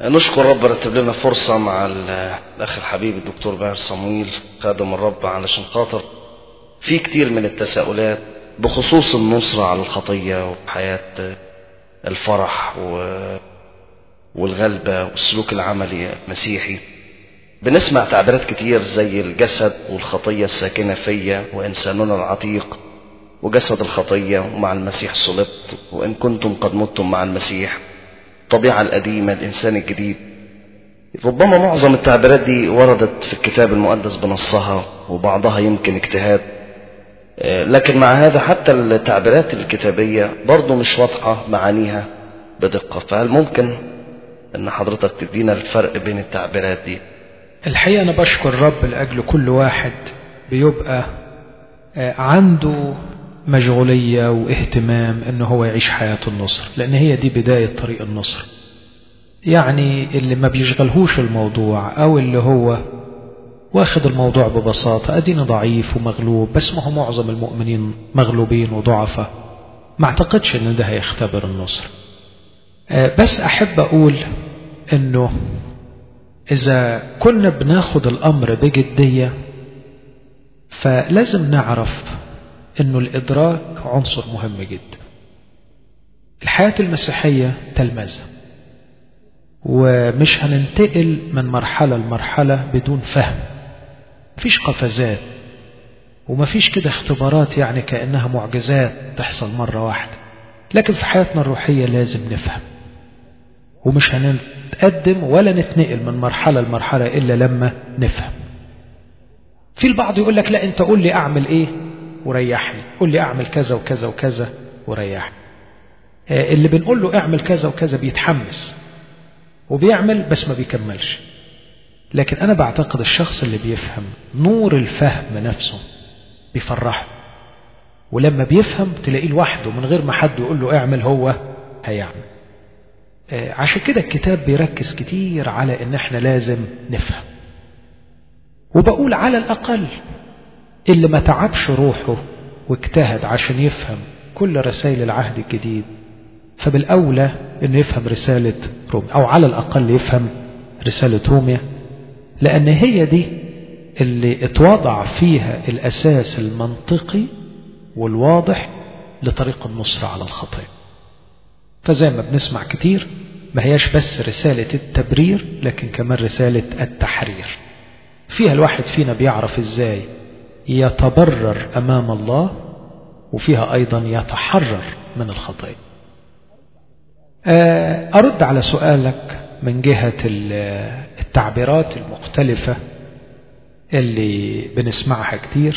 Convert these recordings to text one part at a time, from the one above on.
نشكر رب رتب لنا فرصة مع الأخ الحبيب الدكتور باهر صمويل خادم الرب علشان خاطر في كتير من التساؤلات بخصوص النصرة على الخطية وحياة الفرح و... والغلبة والسلوك العملي المسيحي بنسمع تعبيرات كتير زي الجسد والخطية الساكنة فيا وإنساننا العتيق وجسد الخطية ومع المسيح صلبت وإن كنتم قد متم مع المسيح الطبيعة القديمة الإنسان الجديد ربما معظم التعبيرات دي وردت في الكتاب المقدس بنصها وبعضها يمكن اجتهاد لكن مع هذا حتى التعبيرات الكتابية برضو مش واضحة معانيها بدقة فهل ممكن ان حضرتك تدينا الفرق بين التعبيرات دي الحقيقة أنا بشكر الرب لأجل كل واحد بيبقى عنده مشغولية واهتمام أنه هو يعيش حياة النصر لأن هي دي بداية طريق النصر يعني اللي ما بيشغلهوش الموضوع أو اللي هو واخد الموضوع ببساطة أديني ضعيف ومغلوب بس ما هو معظم المؤمنين مغلوبين وضعفاء ما اعتقدش ان ده هيختبر النصر بس أحب أقول أنه إذا كنا بناخد الأمر بجدية فلازم نعرف أنه الإدراك عنصر مهم جدا الحياة المسيحية تلمذة ومش هننتقل من مرحلة لمرحلة بدون فهم مفيش قفزات ومفيش كده اختبارات يعني كأنها معجزات تحصل مرة واحدة لكن في حياتنا الروحية لازم نفهم ومش هنتقدم ولا نتنقل من مرحلة لمرحلة إلا لما نفهم في البعض يقول لك لا انت قول لي اعمل ايه وريحني قول لي اعمل كذا وكذا وكذا وريحني اللي بنقول له اعمل كذا وكذا بيتحمس وبيعمل بس ما بيكملش لكن انا بعتقد الشخص اللي بيفهم نور الفهم نفسه بيفرحه ولما بيفهم تلاقيه لوحده من غير ما حد يقول له اعمل هو هيعمل عشان كده الكتاب بيركز كتير على ان احنا لازم نفهم وبقول على الاقل اللي ما تعبش روحه واجتهد عشان يفهم كل رسائل العهد الجديد فبالاولى انه يفهم رساله روميا او على الاقل يفهم رساله روميا لان هي دي اللي اتوضع فيها الاساس المنطقي والواضح لطريق النصر على الخطيه فزي ما بنسمع كتير ما هياش بس رسالة التبرير لكن كمان رسالة التحرير فيها الواحد فينا بيعرف ازاي يتبرر امام الله وفيها ايضا يتحرر من الخطيه ارد على سؤالك من جهه التعبيرات المختلفه اللي بنسمعها كتير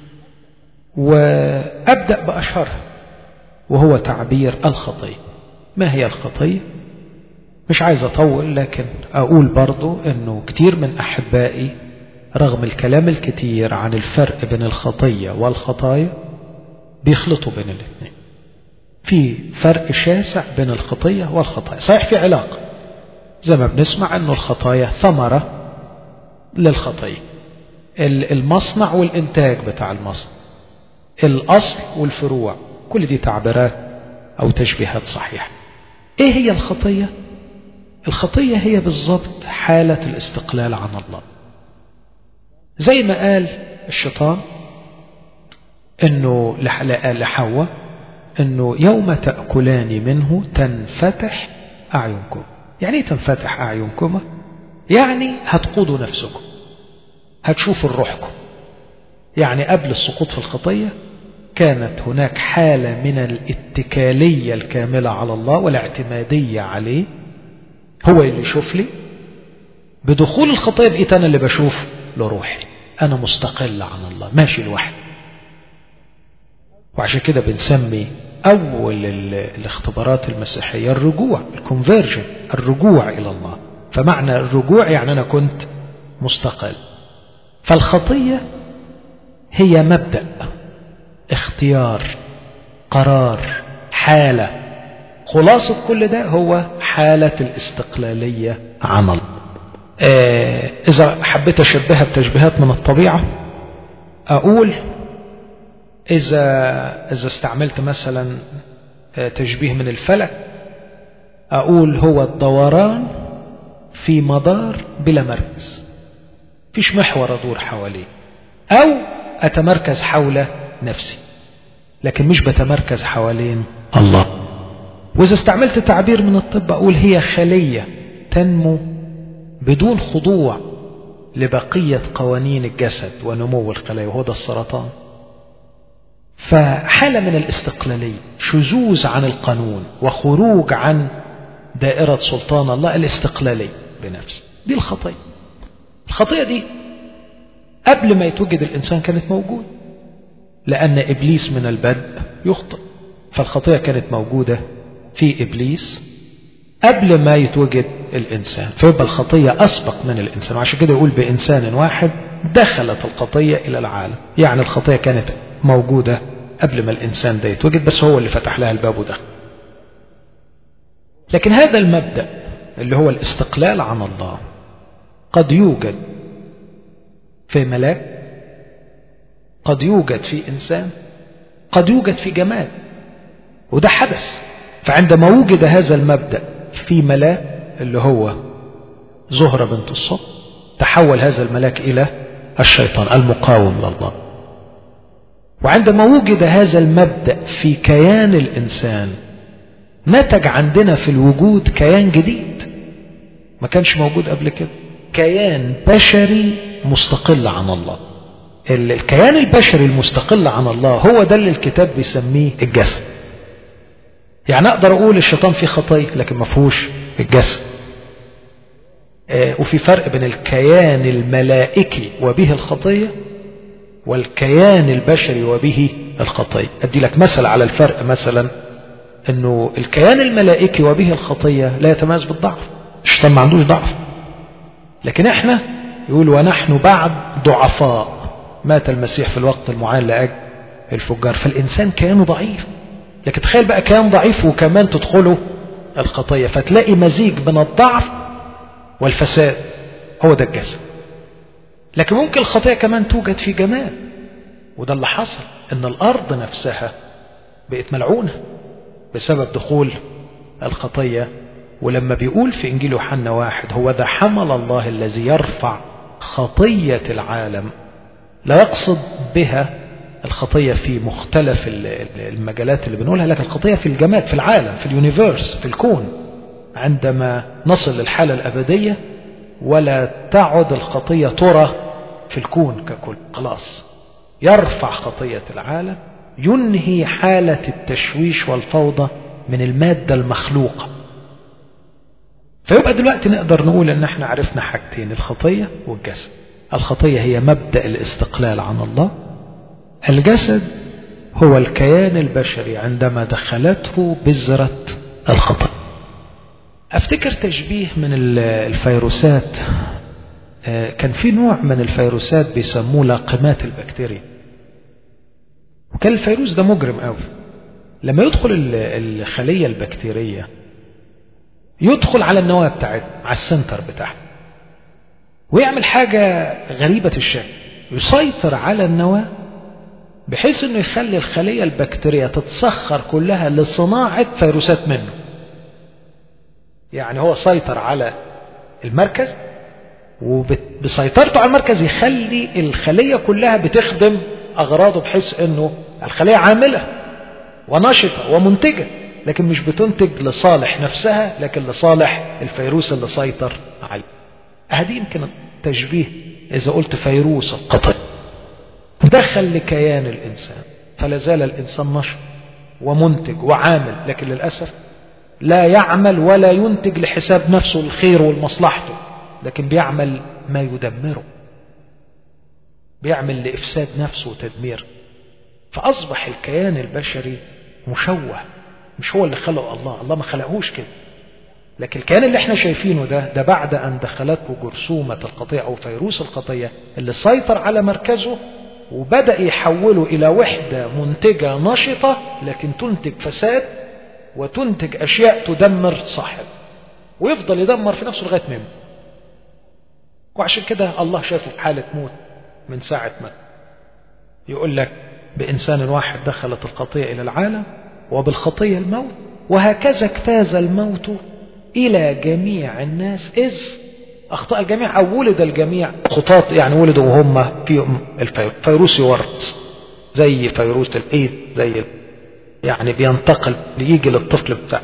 وابدا باشهرها وهو تعبير الخطيه ما هي الخطيه مش عايز اطول لكن اقول برضو انه كتير من احبائي رغم الكلام الكتير عن الفرق بين الخطية والخطايا بيخلطوا بين الاثنين في فرق شاسع بين الخطية والخطايا صحيح في علاقة زي ما بنسمع انه الخطايا ثمرة للخطية المصنع والانتاج بتاع المصنع الاصل والفروع كل دي تعبيرات او تشبيهات صحيحة ايه هي الخطية الخطية هي بالضبط حالة الاستقلال عن الله زي ما قال الشيطان انه لحواء انه يوم تأكلان منه تنفتح اعينكم يعني ايه تنفتح اعينكم يعني هتقودوا نفسكم هتشوفوا روحكم يعني قبل السقوط في الخطية كانت هناك حالة من الاتكالية الكاملة على الله والاعتمادية عليه هو اللي يشوف لي بدخول الخطية بقيت أنا اللي بشوف لروحي أنا مستقل عن الله ماشي لوحدي وعشان كده بنسمي أول الاختبارات المسيحية الرجوع الكونفيرجن الرجوع إلى الله فمعنى الرجوع يعني أنا كنت مستقل فالخطية هي مبدأ اختيار قرار حالة خلاصة كل ده هو حالة الاستقلالية عن الله آه إذا حبيت أشبهها بتشبيهات من الطبيعة أقول إذا إذا استعملت مثلا تشبيه من الفلك أقول هو الدوران في مدار بلا مركز فيش محور أدور حواليه أو أتمركز حول نفسي لكن مش بتمركز حوالين الله وإذا استعملت تعبير من الطب أقول هي خلية تنمو بدون خضوع لبقية قوانين الجسد ونمو الخلايا وهو ده السرطان فحالة من الاستقلالية شذوذ عن القانون وخروج عن دائرة سلطان الله الاستقلالية بنفسه دي الخطية الخطية دي قبل ما يتوجد الإنسان كانت موجودة لأن إبليس من البدء يخطئ فالخطية كانت موجودة في إبليس قبل ما يتوجد الإنسان فيبقى الخطية أسبق من الإنسان وعشان كده يقول بإنسان واحد دخلت الخطية إلى العالم يعني الخطية كانت موجودة قبل ما الإنسان ده يتوجد بس هو اللي فتح لها الباب ودخل لكن هذا المبدأ اللي هو الاستقلال عن الله قد يوجد في ملاك قد يوجد في إنسان قد يوجد في جماد وده حدث فعندما وجد هذا المبدأ في ملاك اللي هو زهرة بنت الصبح تحول هذا الملاك إلى الشيطان المقاوم لله وعندما وجد هذا المبدأ في كيان الإنسان نتج عندنا في الوجود كيان جديد ما كانش موجود قبل كده كيان بشري مستقل عن الله الكيان البشري المستقل عن الله هو ده اللي الكتاب بيسميه الجسد يعني اقدر اقول الشيطان فيه خطيه لكن ما فيهوش الجسد آه وفي فرق بين الكيان الملائكي وبه الخطيه والكيان البشري وبه الخطيه ادي لك مثل على الفرق مثلا انه الكيان الملائكي وبه الخطيه لا يتميز بالضعف الشيطان ما عندوش ضعف لكن احنا يقول ونحن بعد ضعفاء مات المسيح في الوقت المعين لاجل الفجار فالانسان كيانه ضعيف لكن تخيل بقى كيان ضعيف وكمان تدخله الخطيه فتلاقي مزيج بين الضعف والفساد هو ده الجسد لكن ممكن الخطيه كمان توجد في جمال وده اللي حصل ان الارض نفسها بقت ملعونه بسبب دخول الخطيه ولما بيقول في انجيل يوحنا واحد هو ذا حمل الله الذي يرفع خطيه العالم لا يقصد بها الخطية في مختلف المجالات اللي بنقولها لكن الخطية في الجماد في العالم في اليونيفيرس في الكون عندما نصل للحالة الأبدية ولا تعد الخطية ترى في الكون ككل خلاص يرفع خطية العالم ينهي حالة التشويش والفوضى من المادة المخلوقة فيبقى دلوقتي نقدر نقول ان احنا عرفنا حاجتين الخطية والجسد الخطية هي مبدأ الاستقلال عن الله الجسد هو الكيان البشري عندما دخلته بذرة الخطأ أفتكر تشبيه من الفيروسات كان في نوع من الفيروسات بيسموه لاقمات البكتيريا وكان الفيروس ده مجرم قوي لما يدخل الخلية البكتيرية يدخل على النواة بتاعتها على السنتر بتاعها ويعمل حاجة غريبة الشكل يسيطر على النواة بحيث انه يخلي الخلية البكتيرية تتسخر كلها لصناعة فيروسات منه يعني هو سيطر على المركز وبسيطرته على المركز يخلي الخلية كلها بتخدم أغراضه بحيث أنه الخلية عاملة ونشطة ومنتجة لكن مش بتنتج لصالح نفسها لكن لصالح الفيروس اللي سيطر عليه هذه يمكن التشبيه إذا قلت فيروس القطر دخل لكيان الإنسان فلا زال الإنسان نشط ومنتج وعامل لكن للأسف لا يعمل ولا ينتج لحساب نفسه الخير والمصلحته لكن بيعمل ما يدمره بيعمل لإفساد نفسه وتدمير فأصبح الكيان البشري مشوه مش هو اللي خلقه الله الله ما خلقهوش كده لكن الكيان اللي احنا شايفينه ده ده بعد أن دخلته جرثومة الخطية أو فيروس الخطية اللي سيطر على مركزه وبدأ يحوله إلى وحدة منتجة نشطة لكن تنتج فساد وتنتج أشياء تدمر صاحب ويفضل يدمر في نفسه لغاية ما يموت وعشان كده الله شافه في حالة موت من ساعة ما يقول لك بإنسان واحد دخلت الخطية إلى العالم وبالخطية الموت وهكذا اجتاز الموت إلى جميع الناس إذ أخطأ الجميع أو ولد الجميع خطاط يعني ولدوا وهم فيهم الفيروس يورث زي فيروس الإيد زي يعني بينتقل يجي للطفل بتاعه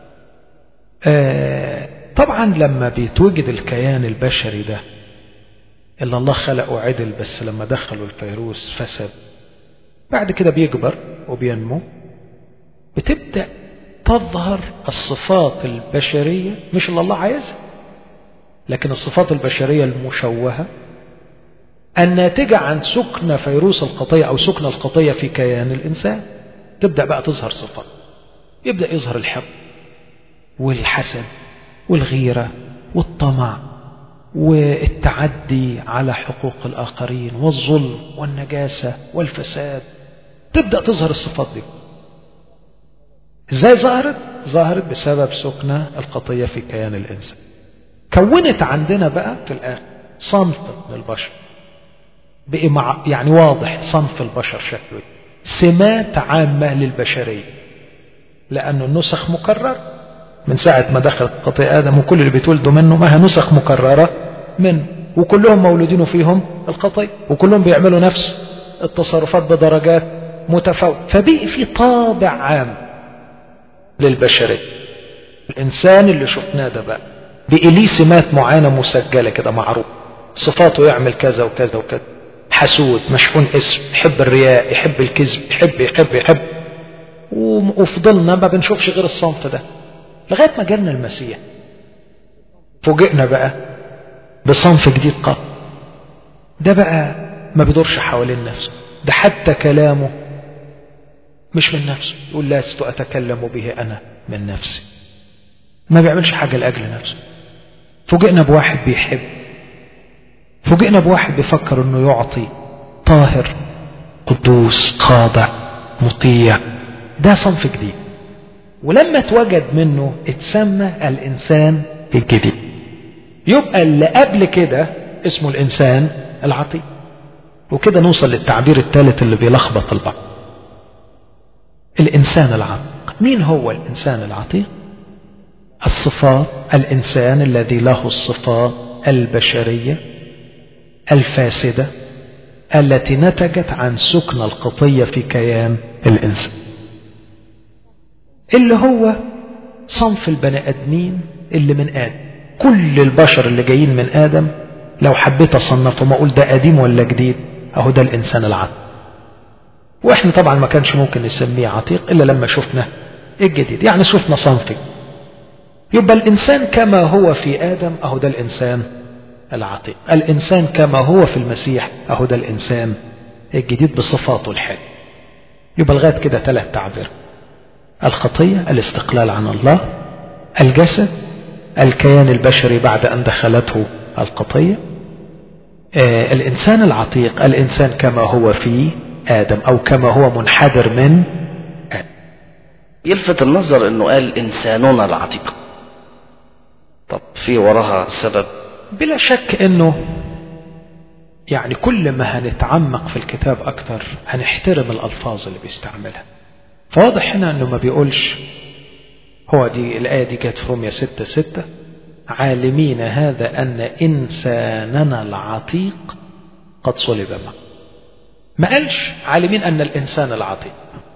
آه طبعا لما بيتوجد الكيان البشري ده اللي الله خلقه عدل بس لما دخلوا الفيروس فسد بعد كده بيكبر وبينمو بتبدأ تظهر الصفات البشرية مش اللي الله عايزها لكن الصفات البشرية المشوهة الناتجة عن سكن فيروس الخطية أو سكن الخطية في كيان الإنسان تبدأ بقى تظهر صفات يبدأ يظهر الحب والحسد والغيرة والطمع والتعدي على حقوق الآخرين والظلم والنجاسة والفساد تبدأ تظهر الصفات دي ازاي ظهرت؟ ظهرت بسبب سكنة الخطية في كيان الإنسان كونت عندنا بقى في الآن صنف من البشر بقي مع يعني واضح صنف البشر شكله سمات عامة للبشرية لأنه النسخ مكرر من ساعة ما دخلت خطيئة آدم وكل اللي بيتولدوا منه ما نسخ مكررة منه وكلهم مولودين فيهم الخطيئة وكلهم بيعملوا نفس التصرفات بدرجات متفاوتة فبقي في طابع عام للبشرية الإنسان اللي شفناه ده بقى بقي ليه سمات معينة مسجلة كده معروف صفاته يعمل كذا وكذا وكذا حسود مشحون اسم يحب الرياء يحب الكذب يحب يحب يحب وفضلنا ما بنشوفش غير الصنف ده لغاية ما جالنا المسيح فوجئنا بقى بصنف جديد قط ده بقى ما بيدورش حوالين نفسه ده حتى كلامه مش من نفسه يقول لست أتكلم به أنا من نفسي ما بيعملش حاجة لأجل نفسه فوجئنا بواحد بيحب فوجئنا بواحد بيفكر انه يعطي طاهر قدوس خاضع مطيع ده صنف جديد ولما اتوجد منه اتسمى الانسان الجديد يبقى اللي قبل كده اسمه الانسان العتيق وكده نوصل للتعبير الثالث اللي بيلخبط البعض الانسان العتيق مين هو الانسان العتيق الصفات الانسان الذي له الصفات البشريه الفاسده التي نتجت عن سكن الخطيه في كيان الانسان اللي هو صنف البني ادمين اللي من ادم كل البشر اللي جايين من ادم لو حبيت اصنفهم اقول ده قديم ولا جديد اهو ده الانسان العتيق واحنا طبعا ما كانش ممكن نسميه عتيق الا لما شفنا الجديد يعني شفنا صنف يبقى الانسان كما هو في ادم اهو ده الانسان العتيق الانسان كما هو في المسيح اهو ده الانسان الجديد بصفاته الحلوه يبقى لغايه كده ثلاث تعبير الخطيه الاستقلال عن الله الجسد الكيان البشري بعد ان دخلته الخطيه آه الانسان العتيق الانسان كما هو في ادم او كما هو منحدر من آدم. يلفت النظر انه قال انساننا العتيق طب في وراها سبب بلا شك انه يعني كل ما هنتعمق في الكتاب اكتر هنحترم الالفاظ اللي بيستعملها فواضح هنا انه ما بيقولش هو دي الايه دي كانت في روميا 6 6 عالمين هذا ان انساننا العتيق قد صلب معه ما قالش عالمين ان الانسان العتيق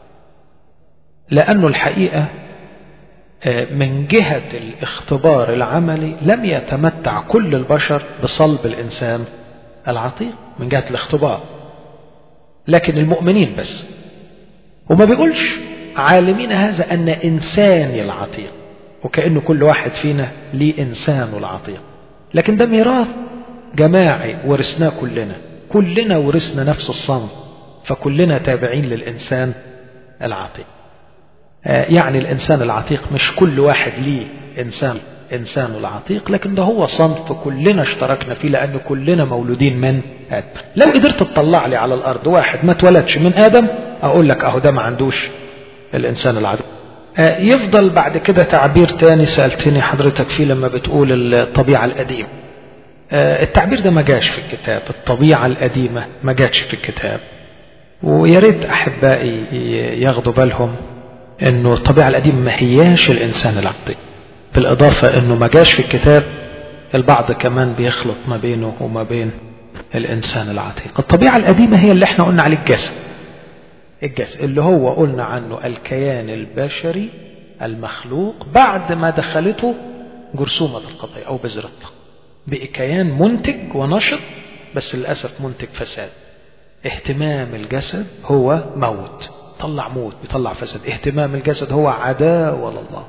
لانه الحقيقه من جهة الاختبار العملي لم يتمتع كل البشر بصلب الإنسان العتيق من جهة الاختبار لكن المؤمنين بس وما بيقولش عالمين هذا أن إنساني العتيق وكأنه كل واحد فينا ليه إنسانه العتيق لكن ده ميراث جماعي ورثناه كلنا كلنا ورثنا نفس الصنف فكلنا تابعين للإنسان العتيق يعني الإنسان العتيق مش كل واحد ليه إنسان إنسان العتيق لكن ده هو صنف كلنا اشتركنا فيه لأن كلنا مولودين من آدم لو قدرت تطلع لي على الأرض واحد ما اتولدش من آدم أقول لك أهو ده ما عندوش الإنسان العتيق يفضل بعد كده تعبير تاني سألتني حضرتك فيه لما بتقول الطبيعة القديمة التعبير ده ما جاش في الكتاب الطبيعة القديمة ما جاتش في الكتاب ويا ريت أحبائي ياخدوا بالهم انه الطبيعة القديمة ما هياش الانسان العتيق بالإضافة أنه ما جاش في الكتاب البعض كمان بيخلط ما بينه وما بين الإنسان العتيق الطبيعة القديمة هي اللي احنا قلنا عليه الجسد الجسد اللي هو قلنا عنه الكيان البشري المخلوق بعد ما دخلته جرثومة القضية أو بذرة بقي كيان منتج ونشط بس للأسف منتج فساد اهتمام الجسد هو موت طلع موت بيطلع فساد اهتمام الجسد هو عداوة لله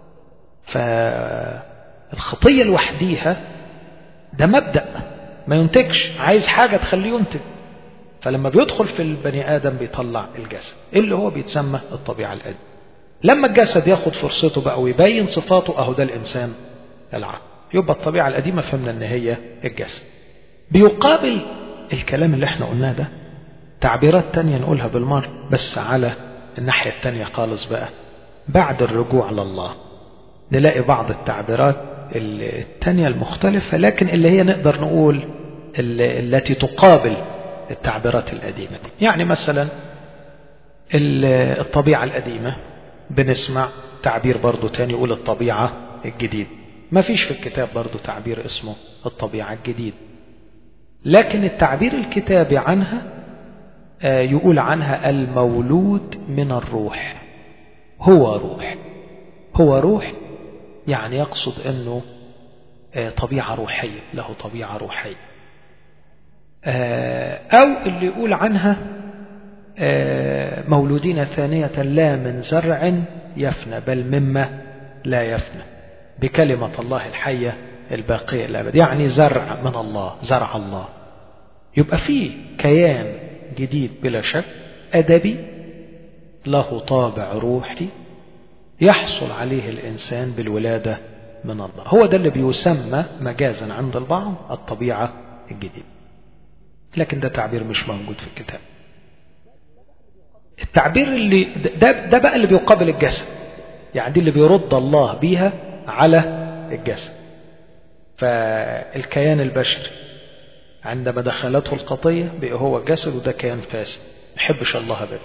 فالخطية لوحديها ده مبدأ ما ينتجش عايز حاجة تخليه ينتج فلما بيدخل في البني آدم بيطلع الجسد اللي هو بيتسمى الطبيعة الأدب لما الجسد ياخد فرصته بقى ويبين صفاته أهو ده الإنسان العقل يبقى الطبيعة القديمة فهمنا أن هي الجسد بيقابل الكلام اللي احنا قلناه ده تعبيرات تانية نقولها بالمر بس على الناحية التانية خالص بقى بعد الرجوع لله نلاقي بعض التعبيرات التانية المختلفة لكن اللي هي نقدر نقول التي تقابل التعبيرات القديمة دي يعني مثلا الطبيعة القديمة بنسمع تعبير برضو تاني يقول الطبيعة الجديد ما فيش في الكتاب برضو تعبير اسمه الطبيعة الجديد لكن التعبير الكتابي عنها يقول عنها المولود من الروح هو روح هو روح يعني يقصد انه طبيعة روحية له طبيعة روحية او اللي يقول عنها مولودين ثانية لا من زرع يفنى بل مما لا يفنى بكلمة الله الحية الباقية الأبد يعني زرع من الله زرع الله يبقى فيه كيان جديد بلا شك أدبي له طابع روحي يحصل عليه الإنسان بالولادة من الله هو ده اللي بيسمى مجازا عند البعض الطبيعة الجديدة لكن ده تعبير مش موجود في الكتاب التعبير اللي ده, ده بقى اللي بيقابل الجسد يعني دي اللي بيرد الله بيها على الجسد فالكيان البشري عندما دخلته الخطية بقى هو الجسد وده كيان فاسد ما يحبش الله ابدا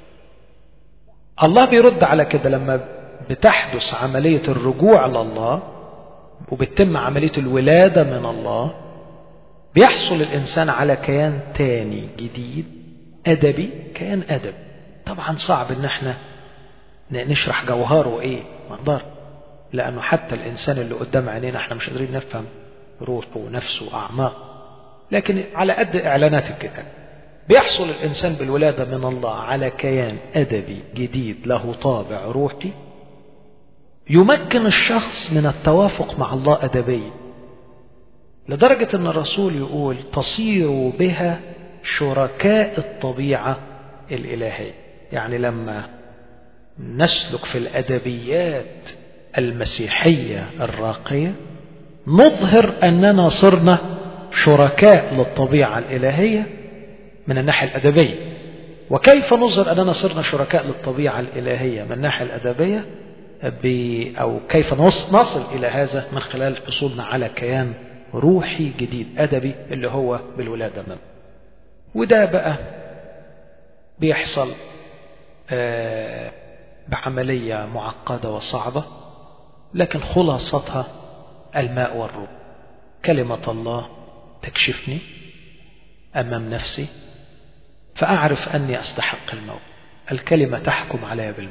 الله بيرد على كده لما بتحدث عملية الرجوع لله وبتتم عملية الولادة من الله بيحصل الإنسان على كيان تاني جديد أدبي كيان أدب طبعا صعب إن احنا نشرح جوهره إيه ما نقدر لأنه حتى الإنسان اللي قدام عينينا احنا مش قادرين نفهم روحه ونفسه وأعماقه لكن على قد إعلانات الكتاب بيحصل الإنسان بالولادة من الله على كيان أدبي جديد له طابع روحي يمكن الشخص من التوافق مع الله أدبيا لدرجة أن الرسول يقول تصير بها شركاء الطبيعة الإلهية يعني لما نسلك في الأدبيات المسيحية الراقية نظهر أننا صرنا شركاء للطبيعة الإلهية من الناحية الأدبية وكيف نظهر أننا صرنا شركاء للطبيعة الإلهية من الناحية الأدبية أو كيف نصل إلى هذا من خلال حصولنا على كيان روحي جديد أدبي اللي هو بالولادة منه وده بقى بيحصل بعملية معقدة وصعبة لكن خلاصتها الماء والروح كلمة الله تكشفني أمام نفسي فأعرف أني أستحق الموت الكلمة تحكم علي بالموت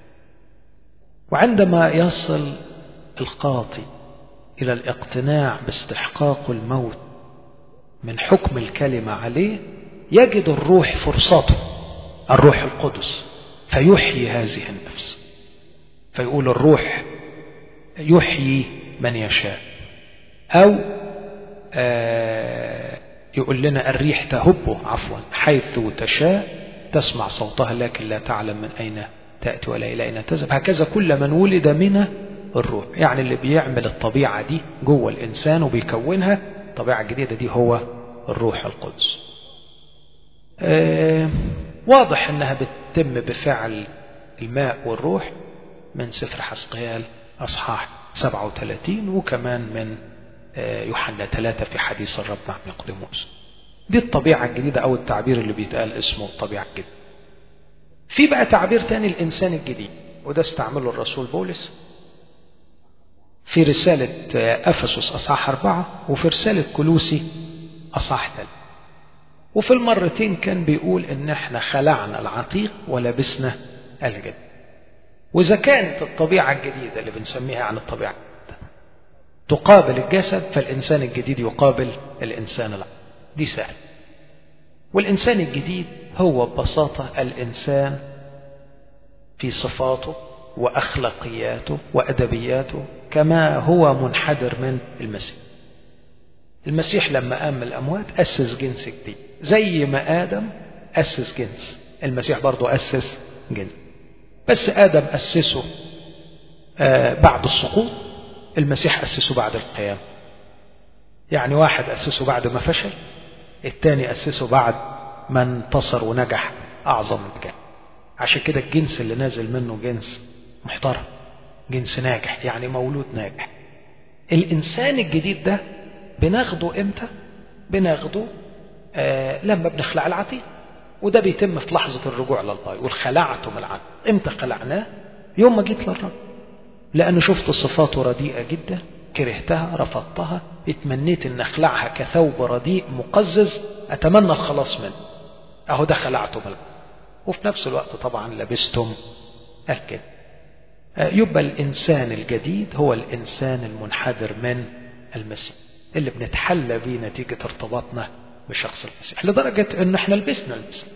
وعندما يصل القاضي إلى الاقتناع باستحقاق الموت من حكم الكلمة عليه يجد الروح فرصته الروح القدس فيحيي هذه النفس فيقول الروح يحيي من يشاء أو آه يقول لنا الريح تهب عفوا حيث تشاء تسمع صوتها لكن لا تعلم من أين تأتي ولا إلى أين تذهب هكذا كل من ولد من الروح يعني اللي بيعمل الطبيعة دي جوه الإنسان وبيكونها الطبيعة الجديدة دي هو الروح القدس آه واضح أنها بتتم بفعل الماء والروح من سفر حسقيال أصحاح 37 وكمان من آه يوحنا 3 في حديث الرب مع نيقوديموس دي الطبيعة الجديدة أو التعبير اللي بيتقال اسمه الطبيعة الجديدة في بقى تعبير تاني الإنسان الجديد وده استعمله الرسول بولس في رسالة أفسس أصحاح أربعة وفي رسالة كلوسي أصحاح ثلاثة وفي المرتين كان بيقول إن إحنا خلعنا العتيق ولبسنا الجديد وإذا كانت الطبيعة الجديدة اللي بنسميها عن الطبيعة الجديدة تقابل الجسد فالإنسان الجديد يقابل الإنسان العتيق دي سهل والإنسان الجديد هو ببساطة الإنسان في صفاته وأخلاقياته وأدبياته كما هو منحدر من المسيح المسيح لما قام من الأموات أسس جنس جديد زي ما آدم أسس جنس المسيح برضه أسس جنس بس آدم أسسه آه بعد السقوط المسيح أسسه بعد القيام يعني واحد أسسه بعد ما فشل الثاني أسسه بعد ما انتصر ونجح أعظم نجاح عشان كده الجنس اللي نازل منه جنس محترم جنس ناجح يعني مولود ناجح الإنسان الجديد ده بناخده إمتى بناخده آه لما بنخلع العتيق وده بيتم في لحظة الرجوع لله يقول خلعتم العتيق إمتى خلعناه يوم ما جيت للرب لأنه شفت صفاته رديئة جدا كرهتها رفضتها اتمنيت ان اخلعها كثوب رديء مقزز اتمنى الخلاص منه اهو ده خلعته بل وفي نفس الوقت طبعا لبستم الكذب يبقى الانسان الجديد هو الانسان المنحدر من المسيح اللي بنتحلى بيه نتيجة ارتباطنا بشخص المسيح لدرجة ان احنا لبسنا المسيح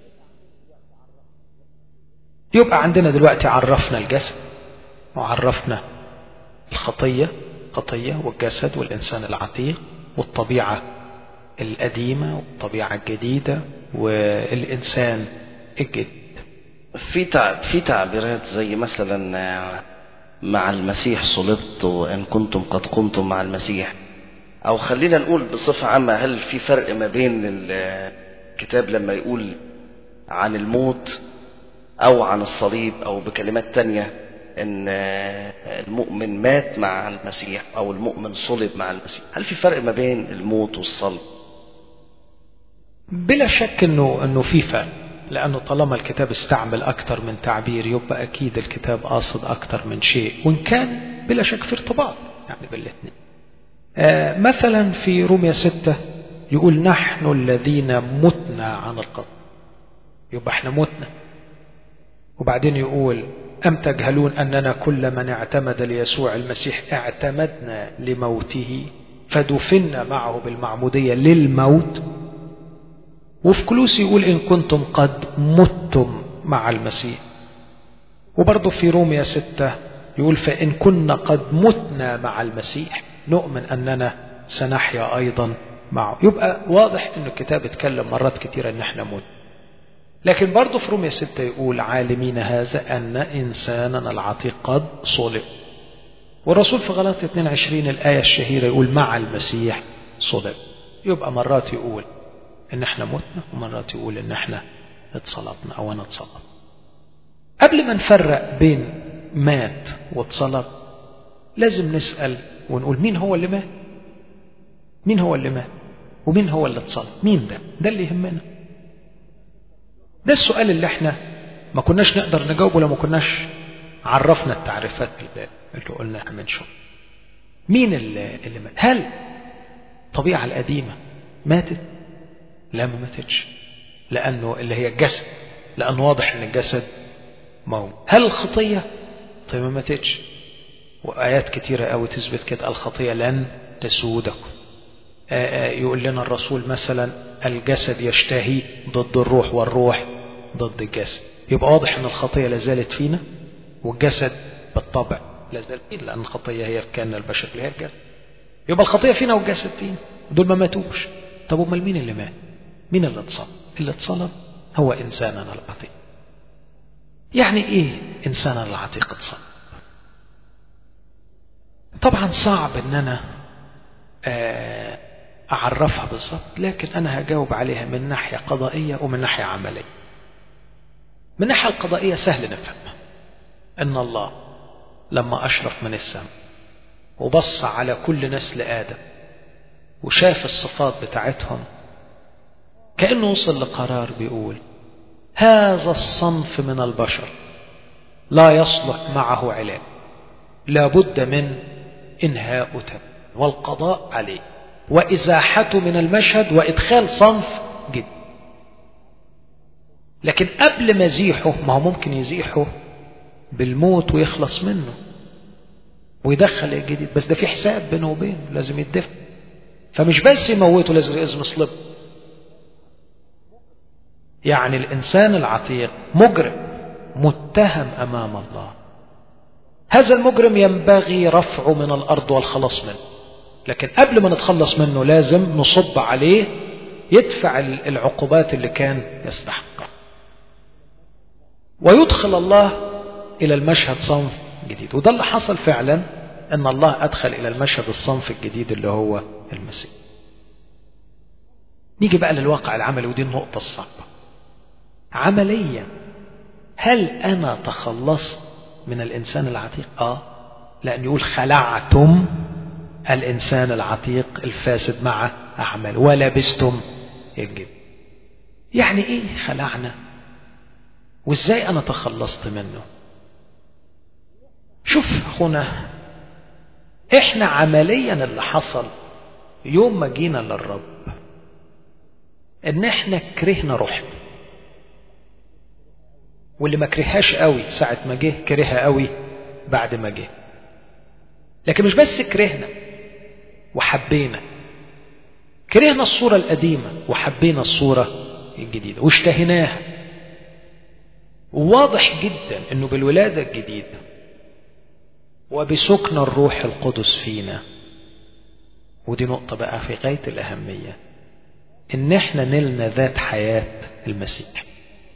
يبقى عندنا دلوقتي عرفنا الجسد وعرفنا الخطية الخطية والجسد والإنسان العتيق والطبيعة القديمة والطبيعة الجديدة والإنسان الجديد في تع... في تعبيرات زي مثلا مع المسيح صلبت وإن كنتم قد قمتم مع المسيح أو خلينا نقول بصفة عامة هل في فرق ما بين الكتاب لما يقول عن الموت أو عن الصليب أو بكلمات تانية ان المؤمن مات مع المسيح او المؤمن صلب مع المسيح هل في فرق ما بين الموت والصلب بلا شك انه انه في فرق لانه طالما الكتاب استعمل اكثر من تعبير يبقى اكيد الكتاب قاصد اكثر من شيء وان كان بلا شك في ارتباط يعني بالاثنين آه مثلا في روميا ستة يقول نحن الذين متنا عن القتل يبقى احنا متنا وبعدين يقول أم تجهلون أننا كل من اعتمد ليسوع المسيح اعتمدنا لموته فدفنا معه بالمعمودية للموت وفي كلوس يقول إن كنتم قد متم مع المسيح وبرضه في روميا ستة يقول فإن كنا قد متنا مع المسيح نؤمن أننا سنحيا أيضا معه يبقى واضح أن الكتاب اتكلم مرات كثيرة أن احنا مت لكن برضه في رومية ستة يقول عالمين هذا أن إنسانا العتيق قد صلب والرسول في غلطة 22 الآية الشهيرة يقول مع المسيح صلب يبقى مرات يقول إن إحنا متنا ومرات يقول إن إحنا اتصلبنا أو أنا اتصلب قبل ما نفرق بين مات واتصلب لازم نسأل ونقول مين هو اللي مات مين هو اللي مات ومين هو اللي اتصلب مين ده ده اللي يهمنا ده السؤال اللي احنا ما كناش نقدر نجاوبه لو ما كناش عرفنا التعريفات اللي قلناها من شوية مين اللي, اللي مات هل الطبيعة القديمة ماتت لا ما ماتتش لأنه اللي هي الجسد لأنه واضح أن الجسد موت هل الخطية طيب ما ماتتش وآيات كتيرة قوي تثبت كده الخطية لن تسودكم يقول لنا الرسول مثلا الجسد يشتهي ضد الروح والروح ضد الجسد يبقى واضح ان الخطيه لازالت فينا والجسد بالطبع لازال فينا لان الخطيه هي كان البشر اللي هي الجسد يبقى الخطيه فينا والجسد فينا دول ما ماتوش طب امال مين اللي مات مين اللي اتصلب اللي اتصلب هو انساننا العتيق يعني ايه انساننا العتيق اتصلب طبعا صعب ان انا آه أعرفها بالظبط لكن أنا هجاوب عليها من ناحية قضائية ومن ناحية عملية من الناحية القضائية سهل نفهمها أن الله لما أشرف من السماء وبص على كل نسل آدم وشاف الصفات بتاعتهم كأنه وصل لقرار بيقول هذا الصنف من البشر لا يصلح معه علاج لابد من إنهاء تام والقضاء عليه وإزاحته من المشهد وإدخال صنف جديد لكن قبل ما يزيحه ما هو ممكن يزيحه بالموت ويخلص منه ويدخل الجديد بس ده في حساب بينه وبينه لازم يدفع فمش بس يموته لازم لازم يصلبه يعني الإنسان العتيق مجرم متهم أمام الله هذا المجرم ينبغي رفعه من الأرض والخلاص منه لكن قبل ما نتخلص منه لازم نصب عليه يدفع العقوبات اللي كان يستحقها ويدخل الله إلى المشهد صنف جديد وده اللي حصل فعلا أن الله أدخل إلى المشهد الصنف الجديد اللي هو المسيح نيجي بقى للواقع العملي ودي النقطة الصعبة عمليا هل أنا تخلصت من الإنسان العتيق آه لأن يقول خلعتم الإنسان العتيق الفاسد مع أعمال ولبستم الجد يعني إيه خلعنا وإزاي أنا تخلصت منه شوف أخونا إحنا عمليا اللي حصل يوم ما جينا للرب إن إحنا كرهنا روحنا واللي ما كرهاش قوي ساعة ما جه كرهها قوي بعد ما جه لكن مش بس كرهنا وحبينا كرهنا الصورة القديمة وحبينا الصورة الجديدة واشتهيناها وواضح جدا انه بالولادة الجديدة وبسكن الروح القدس فينا ودي نقطة بقى في غاية الأهمية إن إحنا نلنا ذات حياة المسيح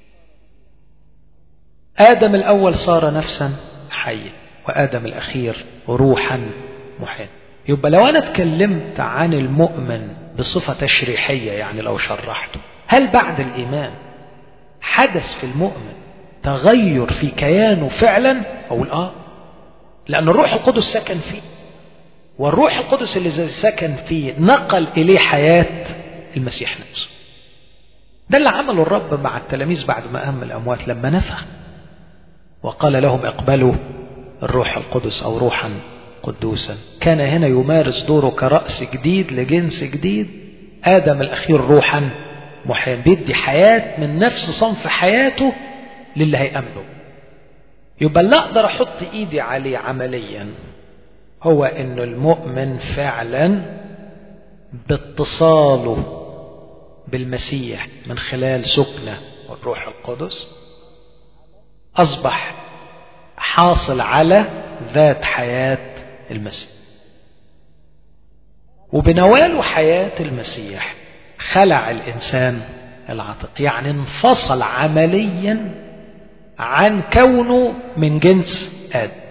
آدم الأول صار نفسا حية وآدم الأخير روحا محيا يبقى لو أنا اتكلمت عن المؤمن بصفة تشريحية يعني لو شرحته هل بعد الإيمان حدث في المؤمن تغير في كيانه فعلا أقول آه لأن الروح القدس سكن فيه والروح القدس اللي سكن فيه نقل إليه حياة المسيح نفسه ده اللي عمله الرب مع التلاميذ بعد ما أهم الأموات لما نفخ وقال لهم اقبلوا الروح القدس أو روحا قدوسا كان هنا يمارس دوره كرأس جديد لجنس جديد آدم الأخير روحا محيا بيدي حياة من نفس صنف حياته للي هيأمنه يبقى اللي أقدر أحط إيدي عليه عمليا هو إنه المؤمن فعلا باتصاله بالمسيح من خلال سكنه والروح القدس أصبح حاصل على ذات حياة المسيح وبنواله حياة المسيح خلع الإنسان العتيق يعني انفصل عمليا عن كونه من جنس آدم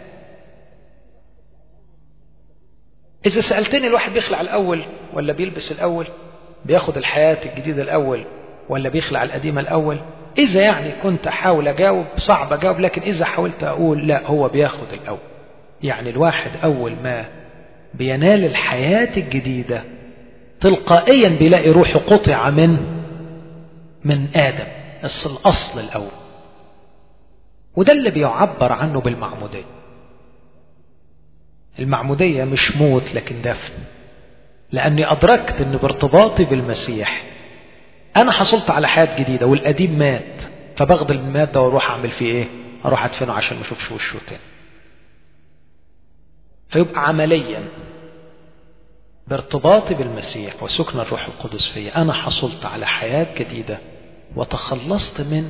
إذا سألتني الواحد بيخلع الأول ولا بيلبس الأول بياخد الحياة الجديدة الأول ولا بيخلع القديمة الأول إذا يعني كنت أحاول أجاوب صعب أجاوب لكن إذا حاولت أقول لا هو بياخد الأول يعني الواحد أول ما بينال الحياة الجديدة تلقائيا بيلاقي روحه قطع من من آدم الأصل الأول وده اللي بيعبر عنه بالمعمودية المعمودية مش موت لكن دفن لأني أدركت أن بارتباطي بالمسيح أنا حصلت على حياة جديدة والقديم مات فباخد المات ده واروح أعمل فيه إيه؟ أروح أدفنه عشان ما أشوفش وشه تاني فيبقى عمليا بارتباطي بالمسيح وسكن الروح القدس فيا أنا حصلت على حياة جديدة وتخلصت من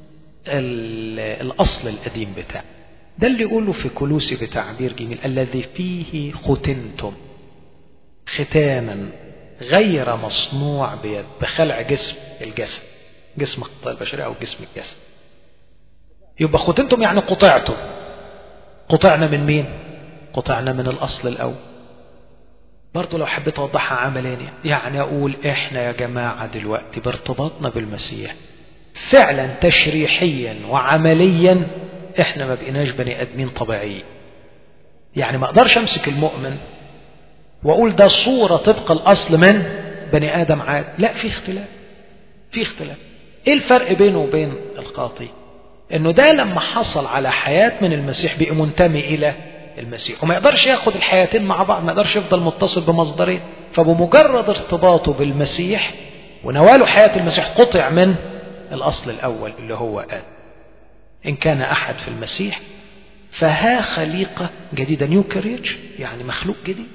الأصل القديم بتاعي ده اللي يقوله في كلوسي بتعبير جميل الذي فيه ختنتم ختانا غير مصنوع بيد بخلع جسم الجسد جسم الخطايا البشرية أو جسم الجسد يبقى ختنتم يعني قطعتم قطعنا من مين قطعنا من الأصل الأول برضو لو حبيت أوضحها عمليا يعني أقول إحنا يا جماعة دلوقتي بارتباطنا بالمسيح فعلا تشريحيا وعمليا إحنا ما بقيناش بني آدمين طبيعيين يعني ما أقدرش أمسك المؤمن وأقول ده صورة طبق الأصل من بني آدم عاد لا في اختلاف في اختلاف إيه الفرق بينه وبين القاطي إنه ده لما حصل على حياة من المسيح بقي منتمي إلى المسيح وما يقدرش ياخد الحياتين مع بعض ما يقدرش يفضل متصل بمصدرين فبمجرد ارتباطه بالمسيح ونواله حياة المسيح قطع من الأصل الأول اللي هو آدم إن كان أحد في المسيح فها خليقة جديدة نيو كريتش يعني مخلوق جديد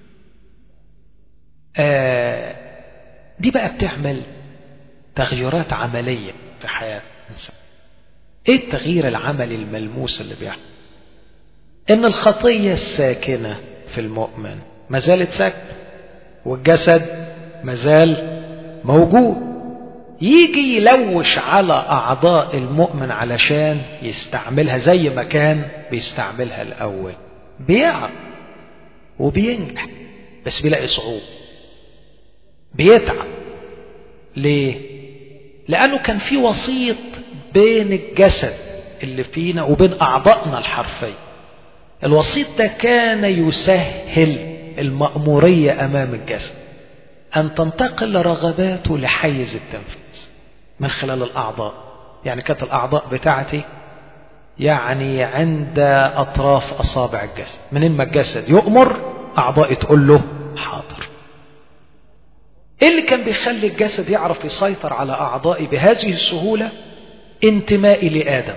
آه دي بقى بتعمل تغيرات عملية في حياة الإنسان إيه التغيير العملي الملموس اللي بيحصل إن الخطية الساكنة في المؤمن ما زالت ساكنة والجسد ما زال موجود يجي يلوش على أعضاء المؤمن علشان يستعملها زي ما كان بيستعملها الأول بيعرف وبينجح بس بيلاقي صعوبة بيتعب ليه؟ لأنه كان في وسيط بين الجسد اللي فينا وبين أعضائنا الحرفية الوسيط ده كان يسهل المأمورية أمام الجسد أن تنتقل رغباته لحيز التنفيذ من خلال الأعضاء يعني كانت الأعضاء بتاعتي يعني عند أطراف أصابع الجسد من ما الجسد يؤمر أعضائي تقول له حاضر إيه اللي كان بيخلي الجسد يعرف يسيطر على أعضائي بهذه السهولة انتمائي لآدم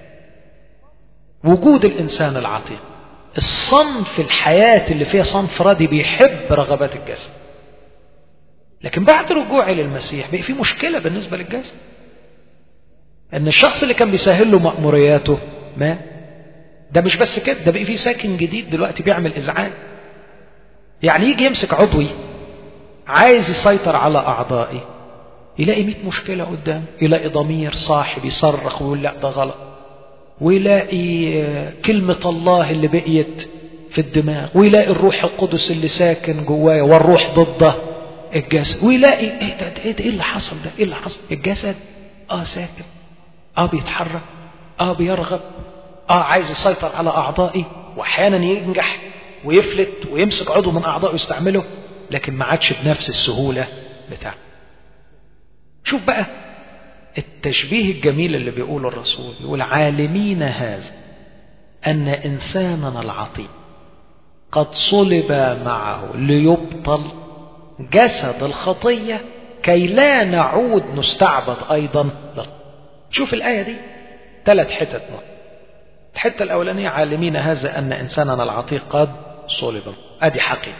وجود الإنسان العتيق الصنف الحياة اللي فيها صنف راضي بيحب رغبات الجسد لكن بعد رجوعي للمسيح بقى في مشكلة بالنسبة للجسد ان الشخص اللي كان بيسهل له مأمورياته ما ده مش بس كده ده بقى في ساكن جديد دلوقتي بيعمل ازعاج يعني يجي يمسك عضوي عايز يسيطر على اعضائي يلاقي 100 مشكلة قدام يلاقي ضمير صاحب يصرخ ويقول لا ده غلط ويلاقي كلمة الله اللي بقيت في الدماغ ويلاقي الروح القدس اللي ساكن جواه والروح ضده الجسد ويلاقي ايه ده ايه ده ايه اللي حصل ده ايه اللي حصل الجسد اه ساكن اه بيتحرك اه بيرغب اه عايز يسيطر على اعضائي واحيانا ينجح ويفلت ويمسك عضو من اعضائه ويستعمله لكن ما عادش بنفس السهوله بتاعته شوف بقى التشبيه الجميل اللي بيقوله الرسول يقول عالمين هذا ان انساننا العطيب قد صلب معه ليبطل جسد الخطية كي لا نعود نستعبد أيضا شوف الآية دي ثلاث حتت نوع الحتة الأولانية عالمين هذا أن إنساننا العتيق قد صلب أدي حقيقة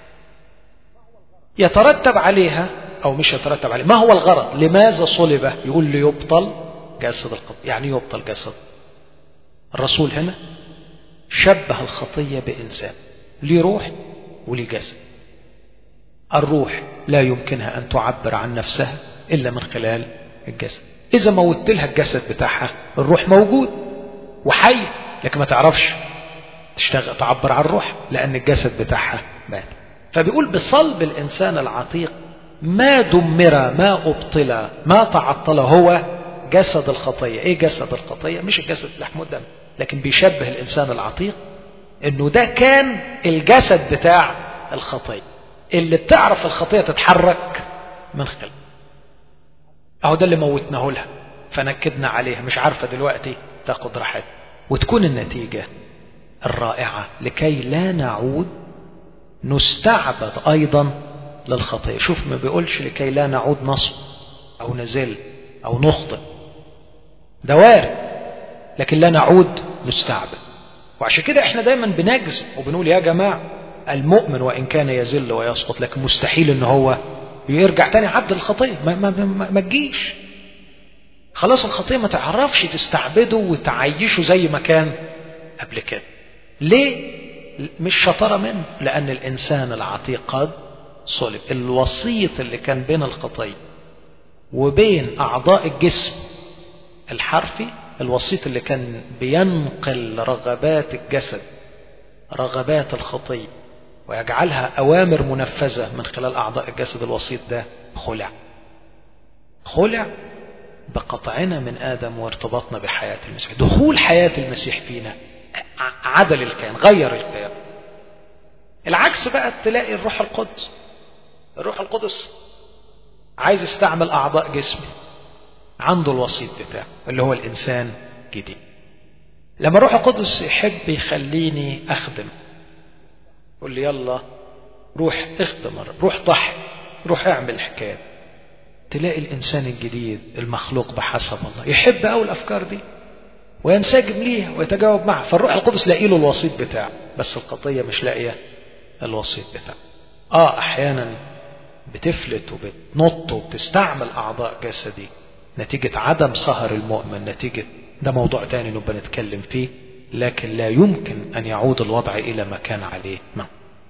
يترتب عليها أو مش يترتب عليها ما هو الغرض لماذا صلب يقول ليبطل جسد الخطية يعني يبطل جسد الرسول هنا شبه الخطية بإنسان ليه روح وليه جسد الروح لا يمكنها أن تعبر عن نفسها إلا من خلال الجسد إذا موت لها الجسد بتاعها الروح موجود وحي لكن ما تعرفش تشتغل تعبر عن الروح لأن الجسد بتاعها مات فبيقول بصلب الإنسان العتيق ما دمر ما أبطل ما تعطل هو جسد الخطية إيه جسد الخطية مش الجسد لحم الدم لكن بيشبه الإنسان العتيق إنه ده كان الجسد بتاع الخطية اللي بتعرف الخطية تتحرك من خلال اهو ده اللي موتناه لها فنكدنا عليها مش عارفة دلوقتي تاخد راحتها وتكون النتيجة الرائعة لكي لا نعود نستعبد أيضا للخطية شوف ما بيقولش لكي لا نعود نصب أو نزل أو نخطئ ده وارد لكن لا نعود نستعبد وعشان كده احنا دايما بنجزم وبنقول يا جماعه المؤمن وإن كان يزل ويسقط لكن مستحيل إن هو يرجع تاني عبد الخطية ما, ما, ما, ما تجيش خلاص الخطية ما تعرفش تستعبده وتعيشه زي ما كان قبل كده ليه مش شطارة منه لأن الإنسان العتيق قد صلب الوسيط اللي كان بين الخطية وبين أعضاء الجسم الحرفي الوسيط اللي كان بينقل رغبات الجسد رغبات الخطيه ويجعلها أوامر منفذة من خلال أعضاء الجسد الوسيط ده خلع خلع بقطعنا من آدم وارتباطنا بحياة المسيح دخول حياة المسيح فينا عدل الكيان غير الكيان العكس بقى تلاقي الروح القدس الروح القدس عايز يستعمل أعضاء جسمي عنده الوسيط بتاعه اللي هو الإنسان جديد لما روح القدس يحب يخليني أخدم يقول لي يلا روح اخدم روح ضحي روح اعمل حكاية تلاقي الإنسان الجديد المخلوق بحسب الله يحب أول الأفكار دي وينسجم ليها ويتجاوب معها فالروح القدس لاقي له الوسيط بتاعه بس القضية مش لاقية الوسيط بتاعه اه احيانا بتفلت وبتنط وبتستعمل اعضاء جسدي نتيجة عدم سهر المؤمن نتيجة ده موضوع تاني نبقى نتكلم فيه لكن لا يمكن ان يعود الوضع الى ما كان عليه ما.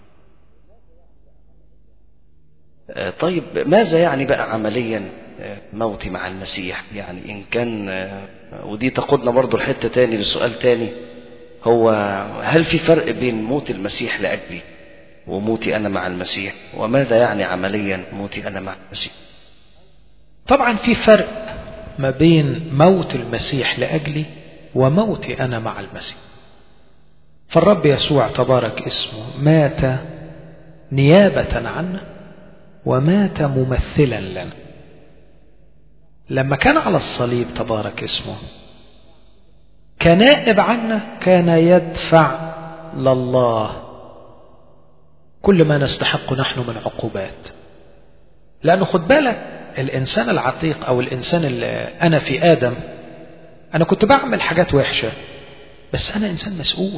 طيب ماذا يعني بقى عمليا موتي مع المسيح يعني إن كان ودي تقودنا برضو لحتة تاني لسؤال تاني هو هل في فرق بين موت المسيح لأجلي وموتي أنا مع المسيح وماذا يعني عمليا موتي أنا مع المسيح طبعا في فرق ما بين موت المسيح لأجلي وموتي أنا مع المسيح فالرب يسوع تبارك اسمه مات نيابة عنا ومات ممثلا لنا لما كان على الصليب تبارك اسمه كنائب عنا كان يدفع لله كل ما نستحق نحن من عقوبات لأنه خد بالك الإنسان العتيق أو الإنسان اللي أنا في آدم أنا كنت بعمل حاجات وحشة بس أنا إنسان مسؤول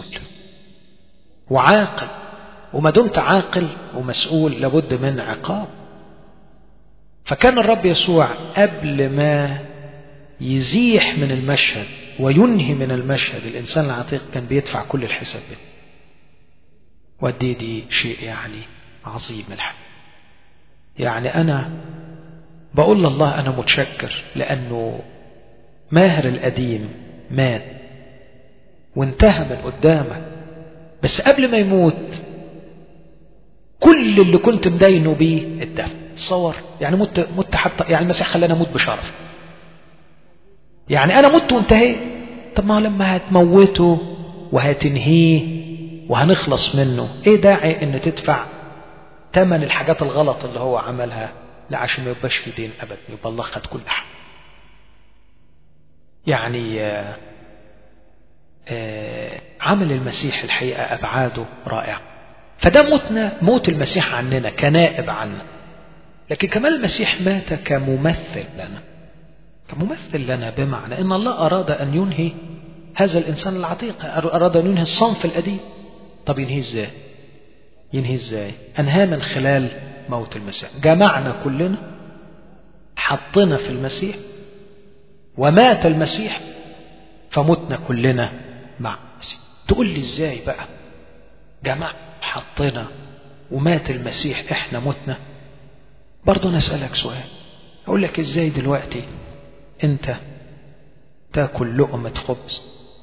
وعاقل وما دمت عاقل ومسؤول لابد من عقاب فكان الرب يسوع قبل ما يزيح من المشهد وينهي من المشهد الإنسان العتيق كان بيدفع كل الحساب ده ودي دي شيء يعني عظيم الحق يعني أنا بقول لله أنا متشكر لأنه ماهر القديم مات وانتهى من قدامك بس قبل ما يموت كل اللي كنت مدينه بيه الدفن تصور يعني مت مت حتى يعني المسيح خلاني اموت بشرف يعني انا مت وانتهيت طب ما لما هتموته وهتنهيه وهنخلص منه ايه داعي ان تدفع ثمن الحاجات الغلط اللي هو عملها لا عشان ما يبقاش في دين ابدا يبقى الله خد كل حاجه يعني آآ آآ عمل المسيح الحقيقه ابعاده رائعه فده موتنا موت المسيح عننا كنائب عنا لكن كمان المسيح مات كممثل لنا كممثل لنا بمعنى ان الله اراد ان ينهي هذا الانسان العتيق اراد ان ينهي الصنف القديم طب ينهي ازاي ينهي ازاي انهاه من خلال موت المسيح جمعنا كلنا حطنا في المسيح ومات المسيح فمتنا كلنا مع المسيح تقول لي ازاي بقى جمع حطنا ومات المسيح احنا متنا برضه انا اسالك سؤال اقول لك ازاي دلوقتي انت تاكل لقمه خبز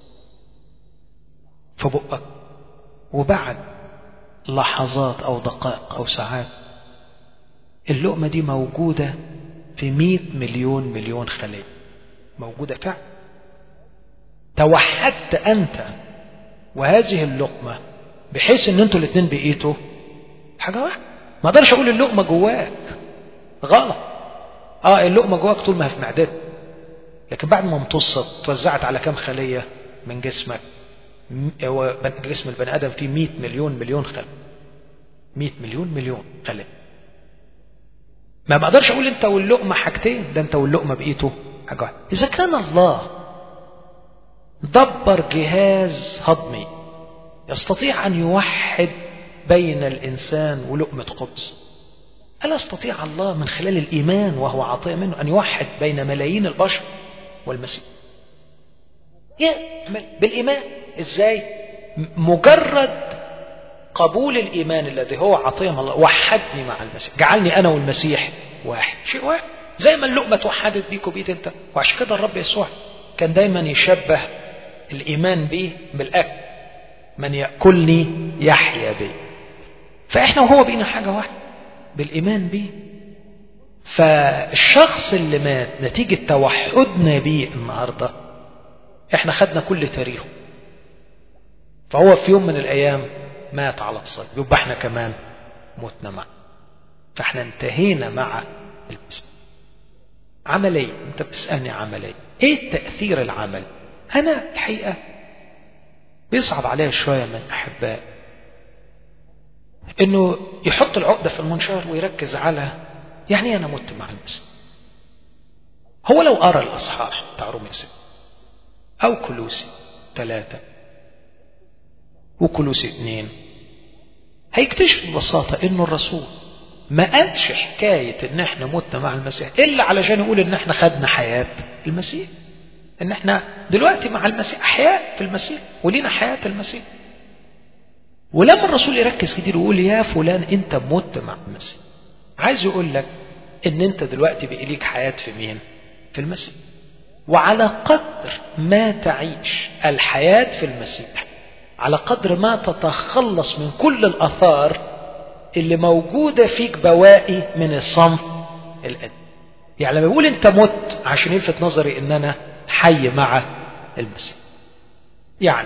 في بقك وبعد لحظات او دقائق او ساعات اللقمه دي موجوده في مئة مليون مليون خليه موجوده فعلا توحدت انت وهذه اللقمه بحيث ان انتوا الاثنين بقيتوا حاجه واحده ما اقدرش اقول اللقمه جواك غلط اه اللقمه جواك طول ما هي في معدتك لكن بعد ما امتصت توزعت على كام خليه من جسمك هو جسم البني ادم فيه 100 مليون مليون خليه 100 مليون مليون خليه ما بقدرش اقول انت واللقمه حاجتين ده انت واللقمه بقيتوا حاجه واحده اذا كان الله دبر جهاز هضمي يستطيع ان يوحد بين الانسان ولقمه خبز ألا يستطيع الله من خلال الإيمان وهو عطية منه أن يوحد بين ملايين البشر والمسيح يعمل بالإيمان إزاي مجرد قبول الإيمان الذي هو عطية من الله وحدني مع المسيح جعلني أنا والمسيح واحد شيء واحد زي ما اللقمة توحدت بيك وبيت أنت وعشان كده الرب يسوع كان دايما يشبه الإيمان به بالأكل من يأكلني يحيا بي فإحنا وهو بينا حاجة واحدة بالإيمان به فالشخص اللي مات نتيجة توحدنا بيه النهاردة احنا خدنا كل تاريخه فهو في يوم من الأيام مات على الصليب يبقى احنا كمان متنا معه فاحنا انتهينا مع المسيح عملية انت بتسألني عملية ايه التأثير العمل انا الحقيقة بيصعب عليها شوية من أحباء إنه يحط العقدة في المنشار ويركز على يعني أنا مت مع المسيح هو لو قرأ الأصحاح بتاع رومية أو كلوسي ثلاثة وكلوسي اثنين هيكتشف ببساطة إنه الرسول ما قالش حكاية إن إحنا متنا مع المسيح إلا علشان يقول إن إحنا خدنا حياة المسيح إن إحنا دلوقتي مع المسيح أحياء في المسيح ولينا حياة المسيح ولما الرسول يركز كتير ويقول يا فلان أنت مت مع المسيح عايز يقول لك إن أنت دلوقتي بقي ليك حياة في مين؟ في المسيح وعلى قدر ما تعيش الحياة في المسيح على قدر ما تتخلص من كل الآثار اللي موجودة فيك بواقي من الصنف القديم يعني لما يقول انت مت عشان يلفت نظري ان انا حي مع المسيح يعني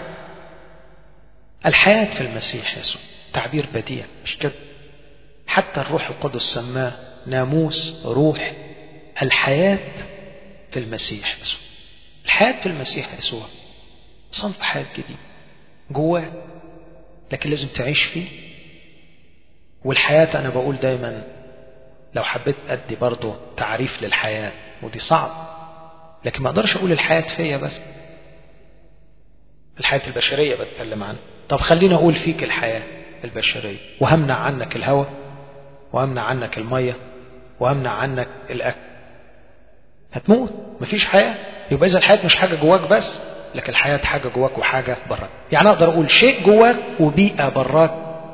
الحياة في المسيح يسوع تعبير بديع مش كده حتى الروح القدس سماه ناموس روح الحياة في المسيح يسوع الحياة في المسيح يسوع صنف حياة جديد جواه لكن لازم تعيش فيه والحياة أنا بقول دايما لو حبيت أدي برضه تعريف للحياة ودي صعب لكن ما أقدرش أقول الحياة فيا بس الحياة البشرية بتكلم عنها طب خلينا أقول فيك الحياة البشرية وهمنع عنك الهواء وهمنع عنك المية وهمنع عنك الأكل هتموت مفيش حياة يبقى إذا الحياة مش حاجة جواك بس لكن الحياة حاجة جواك وحاجة براك يعني أقدر أقول شيء جواك وبيئة براك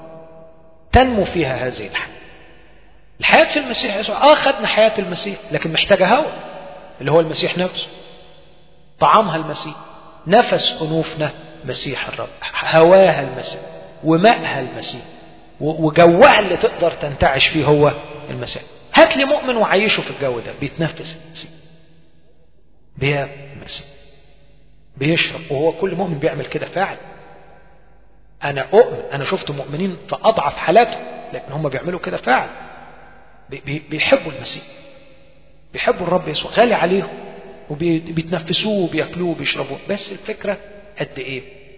تنمو فيها هذه الحياة الحياة في المسيح يسوع آه خدنا حياة المسيح لكن محتاجة هواء اللي هو المسيح نفسه طعامها المسيح نفس أنوفنا مسيح الرب هواها المسيح وماءها المسيح وجوها اللي تقدر تنتعش فيه هو المسيح هات لي مؤمن وعيشه في الجو ده بيتنفس المسيح بياكل المسيح بيشرب وهو كل مؤمن بيعمل كده فعلا انا اؤمن انا شفت مؤمنين في اضعف حالاتهم لكن هم بيعملوا كده فعلا بي بيحبوا المسيح بيحبوا الرب يسوع غالي عليهم وبيتنفسوه وبياكلوه وبيشربوه بس الفكره قد ايه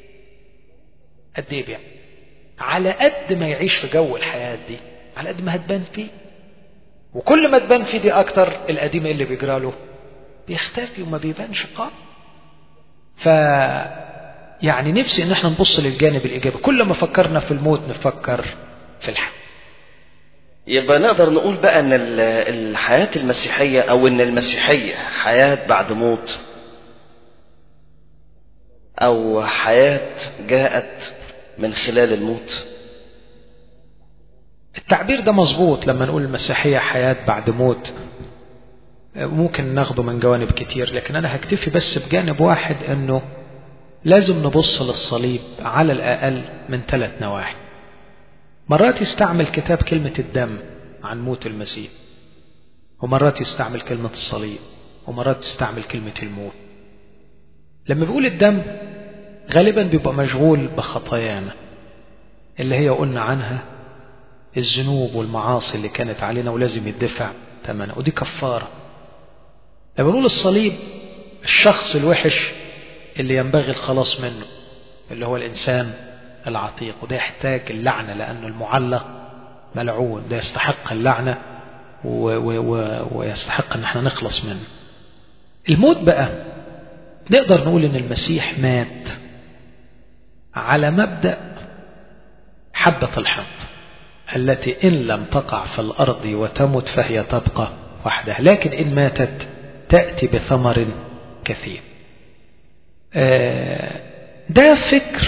قد ايه بيعمل على قد ما يعيش في جو الحياه دي على قد ما هتبان فيه وكل ما تبان فيه دي اكتر القديم اللي بيجرى له بيختفي وما بيبانش قام ف يعني نفسي ان احنا نبص للجانب الايجابي كل ما فكرنا في الموت نفكر في الحياه يبقى نقدر نقول بقى ان الحياة المسيحية او ان المسيحية حياة بعد موت او حياة جاءت من خلال الموت التعبير ده مظبوط لما نقول المسيحية حياة بعد موت ممكن ناخده من جوانب كتير لكن أنا هكتفي بس بجانب واحد أنه لازم نبص للصليب على الأقل من ثلاث نواحي مرات يستعمل كتاب كلمة الدم عن موت المسيح ومرات يستعمل كلمة الصليب ومرات يستعمل كلمة الموت لما بيقول الدم غالبا بيبقى مشغول بخطايانا اللي هي قلنا عنها الذنوب والمعاصي اللي كانت علينا ولازم يدفع ثمنها ودي كفارة لما بنقول الصليب الشخص الوحش اللي ينبغي الخلاص منه اللي هو الإنسان العتيق وده يحتاج اللعنة لأنه المعلق ملعون ده يستحق اللعنة و و و ويستحق ان احنا نخلص منه الموت بقى نقدر نقول ان المسيح مات على مبدأ حبة الحنط التي إن لم تقع في الأرض وتمت فهي تبقى وحدها لكن إن ماتت تأتي بثمر كثير ده فكر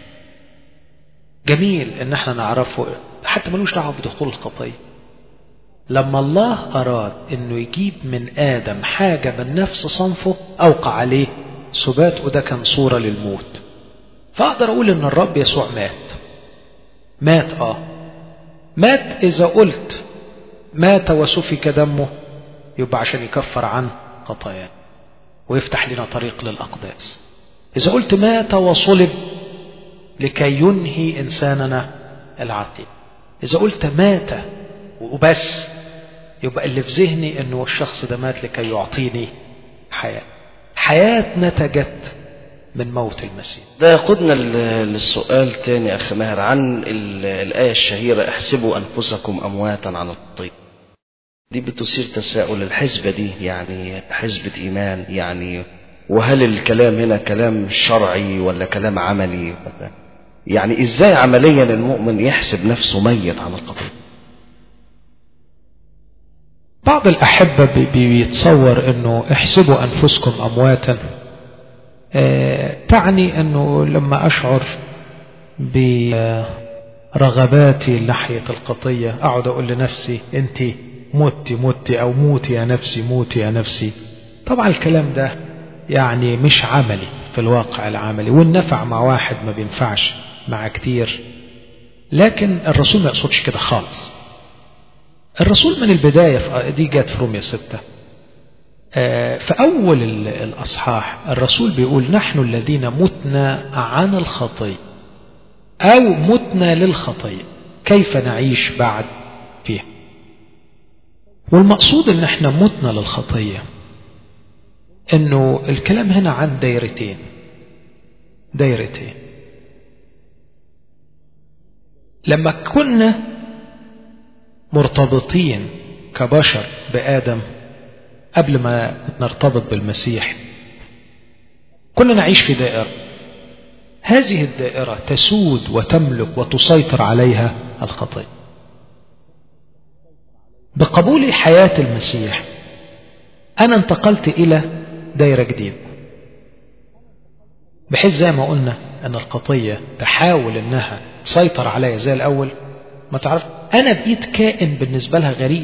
جميل ان احنا نعرفه حتى ملوش دعوه بدخول الخطيه لما الله اراد انه يجيب من ادم حاجه من نفس صنفه اوقع عليه سبات وده كان صوره للموت فاقدر اقول ان الرب يسوع مات مات اه مات اذا قلت مات وسفك دمه يبقى عشان يكفر عن خطاياه ويفتح لنا طريق للاقداس اذا قلت مات وصلب لكي ينهي إنساننا العتيق إذا قلت مات وبس يبقى اللي في ذهني أنه الشخص ده مات لكي يعطيني حياة حياة نتجت من موت المسيح ده يقودنا ل- للسؤال تاني أخ ماهر عن ال- الآية الشهيرة احسبوا أنفسكم أمواتا عن الخطية دي بتثير تساؤل الحسبة دي يعني حسبة إيمان يعني وهل الكلام هنا كلام شرعي ولا كلام عملي ولا يعني إزاي عمليا المؤمن يحسب نفسه ميت عن الخطية بعض الأحبة بي- بيتصور أنه احسبوا أنفسكم أمواتا آه، تعني أنه لما أشعر برغباتي ناحية القضية أقعد أقول لنفسي أنت متي متي أو موتي يا نفسي موتي يا نفسي طبعا الكلام ده يعني مش عملي في الواقع العملي وإن نفع مع واحد ما بينفعش مع كتير لكن الرسول ما يقصدش كده خالص الرسول من البداية في دي جت في رومية ستة آه، في أول ال- الأصحاح الرسول بيقول نحن الذين متنا عن الخطية أو متنا للخطية كيف نعيش بعد فيها والمقصود ان احنا متنا للخطية انه الكلام هنا عن دايرتين دايرتين لما كنا مرتبطين كبشر بآدم قبل ما نرتبط بالمسيح كنا نعيش في دائرة هذه الدائرة تسود وتملك وتسيطر عليها الخطية بقبول حياة المسيح أنا انتقلت إلى دائرة جديدة بحيث زي ما قلنا أن الخطية تحاول أنها تسيطر عليا زي الأول ما تعرف أنا بقيت كائن بالنسبة لها غريب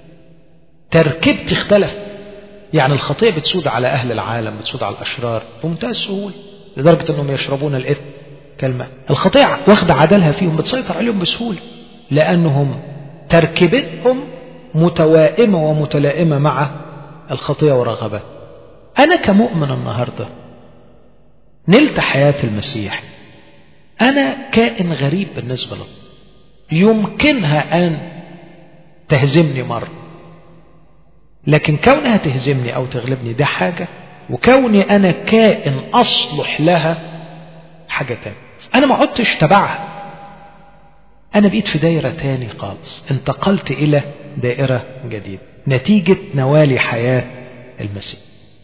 تركيبتي اختلف يعني الخطية بتسود على أهل العالم بتسود على الأشرار بمنتهى السهولة لدرجة أنهم يشربون الإثم كالماء الخطية واخدة عدلها فيهم بتسيطر عليهم بسهولة لأنهم تركيبتهم متوائمة ومتلائمة مع الخطية ورغبات أنا كمؤمن النهاردة نلت حياة المسيح أنا كائن غريب بالنسبة له يمكنها أن تهزمني مرة لكن كونها تهزمني أو تغلبني ده حاجة وكوني أنا كائن أصلح لها حاجة تانية أنا ما عدتش تبعها أنا بقيت في دايرة تاني خالص انتقلت إلى دائرة جديدة نتيجة نوالي حياة المسيح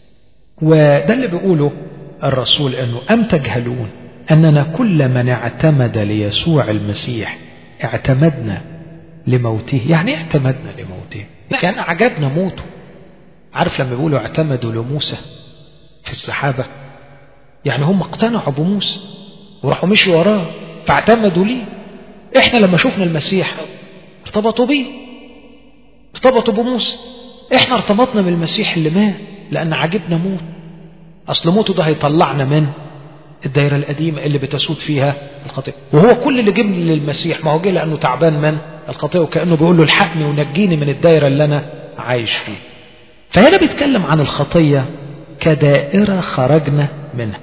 وده اللي بيقوله الرسول أنه أم تجهلون أننا كل من اعتمد ليسوع المسيح اعتمدنا لموته يعني ايه اعتمدنا لموته يعني عجبنا موته عارف لما بيقولوا اعتمدوا لموسى في السحابة يعني هم اقتنعوا بموسى وراحوا مشوا وراه فاعتمدوا ليه احنا لما شفنا المسيح ارتبطوا بيه ارتبطوا بموسى احنا ارتبطنا بالمسيح اللي مات لان عجبنا موت اصل موته ده هيطلعنا من الدايره القديمه اللي بتسود فيها الخطيه وهو كل اللي جبني للمسيح ما هو جه لانه تعبان من الخطيه وكانه بيقول له الحقني ونجيني من الدايره اللي انا عايش فيها فهنا بيتكلم عن الخطيه كدائره خرجنا منها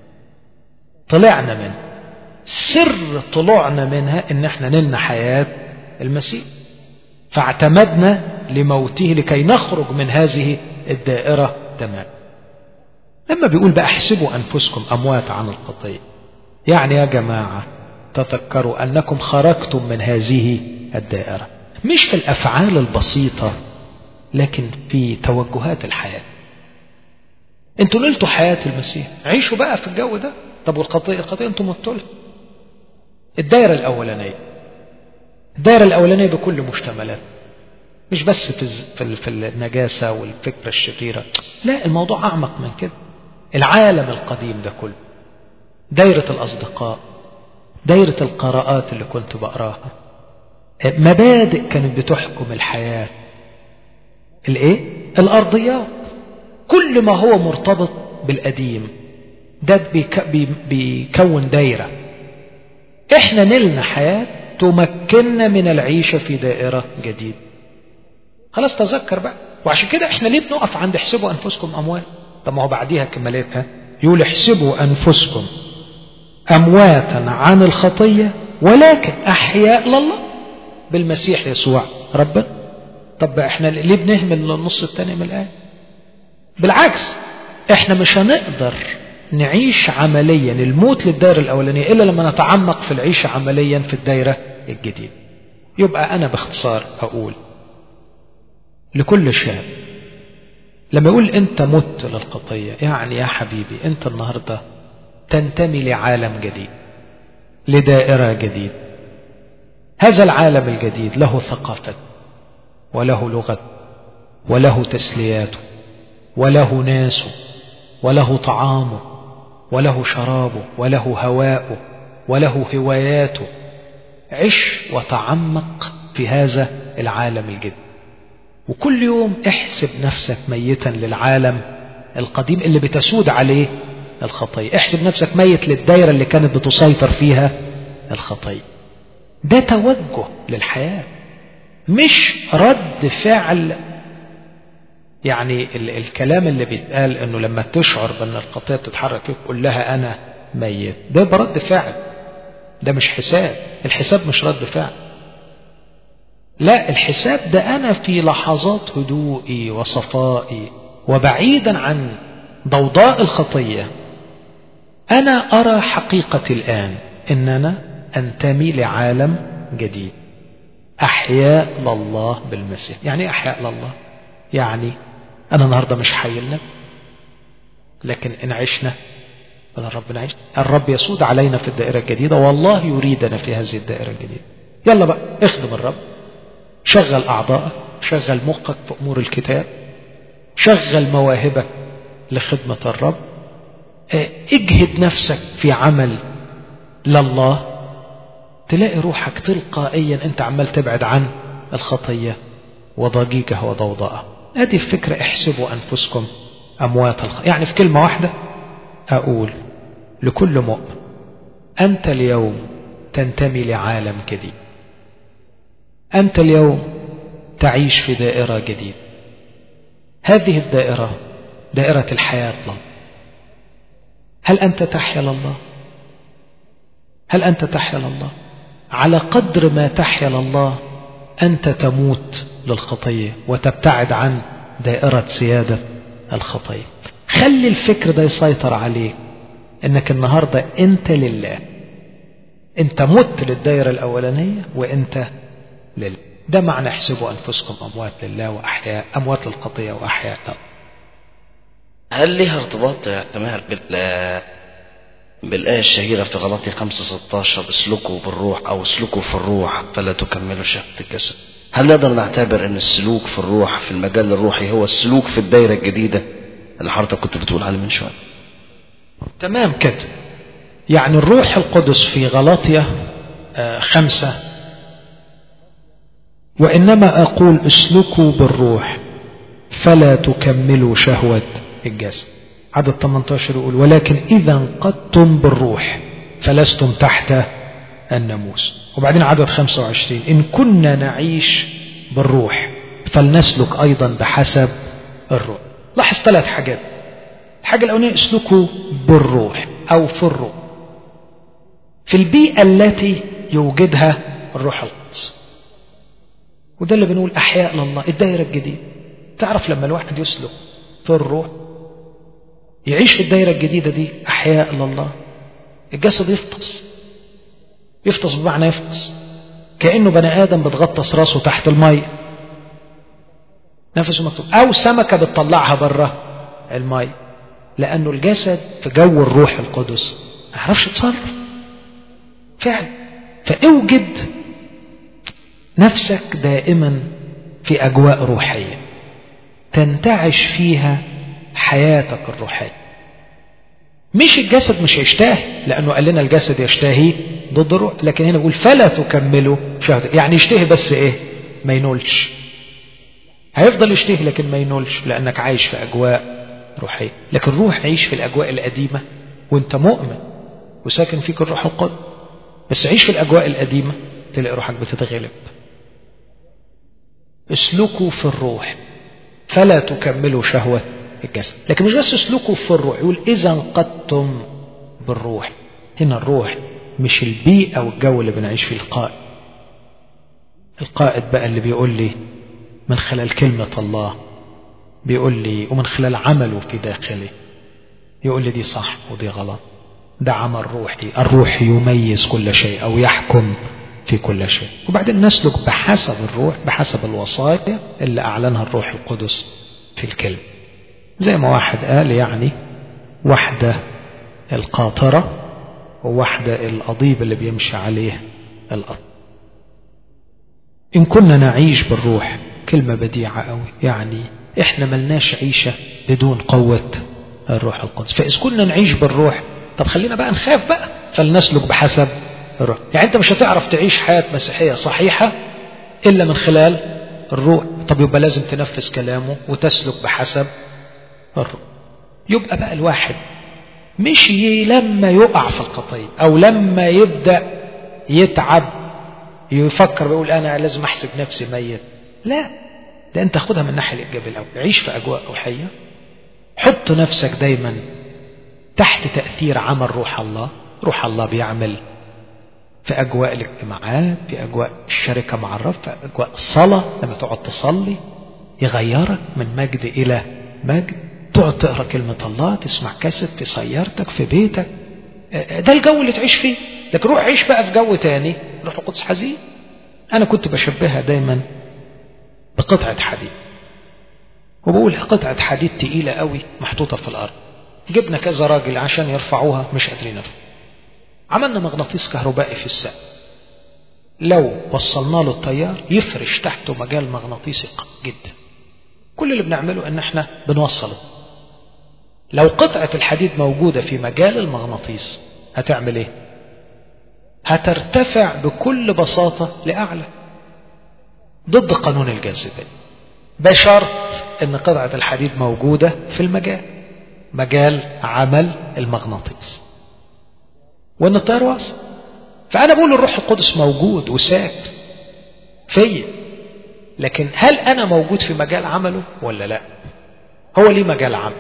طلعنا منها سر طلوعنا منها ان احنا نلنا حياه المسيح فاعتمدنا لموته لكي نخرج من هذه الدائره تماما لما بيقول بقى احسبوا انفسكم اموات عن الخطيه يعني يا جماعه تذكروا انكم خرجتم من هذه الدائره مش في الافعال البسيطه لكن في توجهات الحياه انتوا نلتوا حياه المسيح عيشوا بقى في الجو ده طب والخطيه الخطيه انتوا متوا لها الدائره الاولانيه الدائره الاولانيه بكل مشتملات مش بس في في في النجاسه والفكره الشريره لا الموضوع اعمق من كده العالم القديم ده كله دايره الاصدقاء دايره القراءات اللي كنت بقراها مبادئ كانت بتحكم الحياه الايه الارضيات كل ما هو مرتبط بالقديم ده بيكون دايره احنا نلنا حياه تمكننا من العيشه في دائره جديده خلاص تذكر بقى وعشان كده احنا ليه بنقف عند احسبوا انفسكم اموات طب ما هو بعديها كمالتها يقول احسبوا انفسكم امواتا عن الخطيه ولكن احياء لله بالمسيح يسوع ربنا طب احنا ليه بنهمل النص الثاني من الايه بالعكس احنا مش هنقدر نعيش عمليا الموت للدائرة الأولانية إلا لما نتعمق في العيش عمليا في الدائرة الجديدة يبقى أنا باختصار أقول لكل شاب لما يقول أنت مت للخطية يعني يا حبيبي أنت النهاردة تنتمي لعالم جديد لدائرة جديدة هذا العالم الجديد له ثقافة وله لغة وله تسلياته وله ناسه وله طعامه وله شرابه وله هواءه وله هواياته عش وتعمق في هذا العالم الجديد وكل يوم احسب نفسك ميتا للعالم القديم اللي بتسود عليه الخطية احسب نفسك ميت للدايرة اللي كانت بتسيطر فيها الخطية ده توجه للحياة مش رد فعل يعني ال الكلام اللي بيتقال انه لما تشعر بان الخطية بتتحرك فيك قول لها انا ميت ده برد فعل ده مش حساب الحساب مش رد فعل لا الحساب ده انا في لحظات هدوئي وصفائي وبعيدا عن ضوضاء الخطية انا ارى حقيقتي الان ان انا انتمي لعالم جديد احياء لله بالمسيح يعني احياء لله يعني انا النهارده مش حي لنا لكن ان عشنا بدل ربنا عيش الرب يسود علينا في الدائرة الجديدة والله يريدنا في هذه الدائرة الجديدة يلا بقى اخدم الرب شغل أعضائك شغل مخك في أمور الكتاب شغل مواهبك لخدمة الرب اجهد نفسك في عمل لله تلاقي روحك تلقائيا انت عمال تبعد عن الخطية وضجيجها وضوضاءها ادي الفكرة احسبوا انفسكم اموات الخ... يعني في كلمة واحدة اقول لكل مؤمن انت اليوم تنتمي لعالم جديد انت اليوم تعيش في دائرة جديدة هذه الدائرة دائرة الحياة لله هل انت تحيا لله هل انت تحيا لله على قدر ما تحيا لله أنت تموت للخطية وتبتعد عن دائرة سيادة الخطية خلي الفكر ده يسيطر عليك انك النهاردة انت لله انت مت للدائرة الاولانية وانت لله ده معنى احسبوا انفسكم اموات لله واحياء اموات للخطية واحياء لا. هل ليها ارتباط يا جماعة بال بالآية الشهيرة في غلطي 5 16 اسلكوا بالروح أو اسلكوا في الروح فلا تكملوا شهوة الجسد هل نقدر نعتبر أن السلوك في الروح في المجال الروحي هو السلوك في الدايرة الجديدة اللي حضرتك كنت بتقول عليه من شوية تمام كده يعني الروح القدس في غلاطية آه خمسة وإنما أقول اسلكوا بالروح فلا تكملوا شهوة الجسد عدد 18 يقول ولكن إذا انقضتم بالروح فلستم تحت الناموس وبعدين عدد 25 إن كنا نعيش بالروح فلنسلك أيضا بحسب الروح لاحظ ثلاث حاجات الحاجة الأولانية اسلكوا بالروح أو في الروح في البيئة التي يوجدها الروح القدس وده اللي بنقول أحياء لله الدائرة الجديدة تعرف لما الواحد يسلك في الروح يعيش في الدائرة الجديدة دي أحياء لله الجسد يفطس يفطس بمعنى يفطس كأنه بني آدم بتغطس راسه تحت المية نفسه مكتوب أو سمكة بتطلعها بره المية لأنه الجسد في جو الروح القدس ما يعرفش يتصرف فعلا فاوجد نفسك دائما في أجواء روحية تنتعش فيها حياتك الروحية مش الجسد مش هيشتهي لأنه قال لنا الجسد يشتهي ضد الروح لكن هنا بيقول فلا تكملوا شهوة يعني يشتهي بس ايه ما ينولش هيفضل يشتهي لكن ما ينولش لأنك عايش في أجواء روحية لكن روح عيش في الأجواء القديمة وانت مؤمن وساكن فيك الروح القدس بس عيش في الأجواء القديمة تلاقي روحك بتتغلب اسلكوا في الروح فلا تكملوا شهوة الجسد لكن مش بس اسلكوا في الروح يقول إذا انقضتم بالروح هنا الروح مش البيئة والجو اللي بنعيش فيه القائد القائد بقى اللي بيقول لي من خلال كلمة الله بيقول لي ومن خلال عمله في داخلي يقول لي دي صح ودي غلط ده عمل روحي الروح يميز كل شيء أو يحكم في كل شيء وبعدين نسلك بحسب الروح بحسب الوصايا اللي أعلنها الروح القدس في الكلمة زي ما واحد قال يعني واحدة القاطرة وواحدة القضيب اللي بيمشي عليه الأرض إن كنا نعيش بالروح كلمة بديعة قوي يعني إحنا ملناش عيشة بدون قوة الروح القدس فإذا كنا نعيش بالروح طب خلينا بقى نخاف بقى فلنسلك بحسب الروح يعني أنت مش هتعرف تعيش حياة مسيحية صحيحة إلا من خلال الروح طب يبقى لازم تنفذ كلامه وتسلك بحسب الروح يبقى بقى الواحد مش لما يقع في الخطية أو لما يبدأ يتعب يفكر بيقول أنا لازم أحسب نفسي ميت لا ده أنت خدها من الناحية الإيجابية الأول عيش في أجواء روحية حط نفسك دايما تحت تأثير عمل روح الله روح الله بيعمل في أجواء الاجتماعات في أجواء الشركة مع الرب في أجواء الصلاة لما تقعد تصلي يغيرك من مجد إلى مجد تقعد تقرا كلمة الله تسمع كاسيت في سيارتك في بيتك ده الجو اللي تعيش فيه لكن روح عيش بقى في جو تاني روح القدس حزين أنا كنت بشبهها دايما بقطعة حديد وبقول قطعة حديد تقيلة قوي محطوطة في الأرض جبنا كذا راجل عشان يرفعوها مش قادرين يرفعوا عملنا مغناطيس كهربائي في السقف لو وصلنا له التيار يفرش تحته مجال مغناطيسي جدا كل اللي بنعمله ان احنا بنوصله لو قطعة الحديد موجودة في مجال المغناطيس هتعمل ايه هترتفع بكل بساطة لأعلى ضد قانون الجاذبية بشرط ان قطعة الحديد موجودة في المجال مجال عمل المغناطيس وان التيار واصل فانا بقول الروح القدس موجود وساكن فيا لكن هل انا موجود في مجال عمله ولا لا هو ليه مجال عمل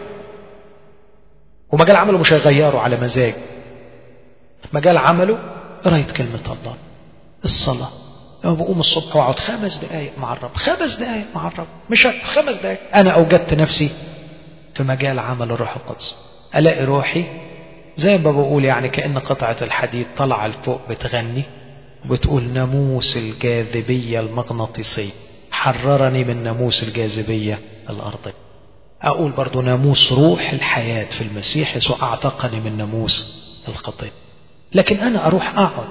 ومجال عمله مش هيغيره على مزاج مجال عمله قرايه كلمه الله الصلاه لما بقوم الصبح واقعد خمس دقائق مع الرب خمس دقائق مع الرب مش خمس دقائق انا اوجدت نفسي في مجال عمل الروح القدس الاقي روحي زي ما بقول يعني كأن قطعة الحديد طالعة لفوق بتغني وبتقول ناموس الجاذبية المغناطيسية حررني من ناموس الجاذبية الأرضية أقول برضو ناموس روح الحياة في المسيح يسوع أعتقني من ناموس الخطية لكن أنا أروح أقعد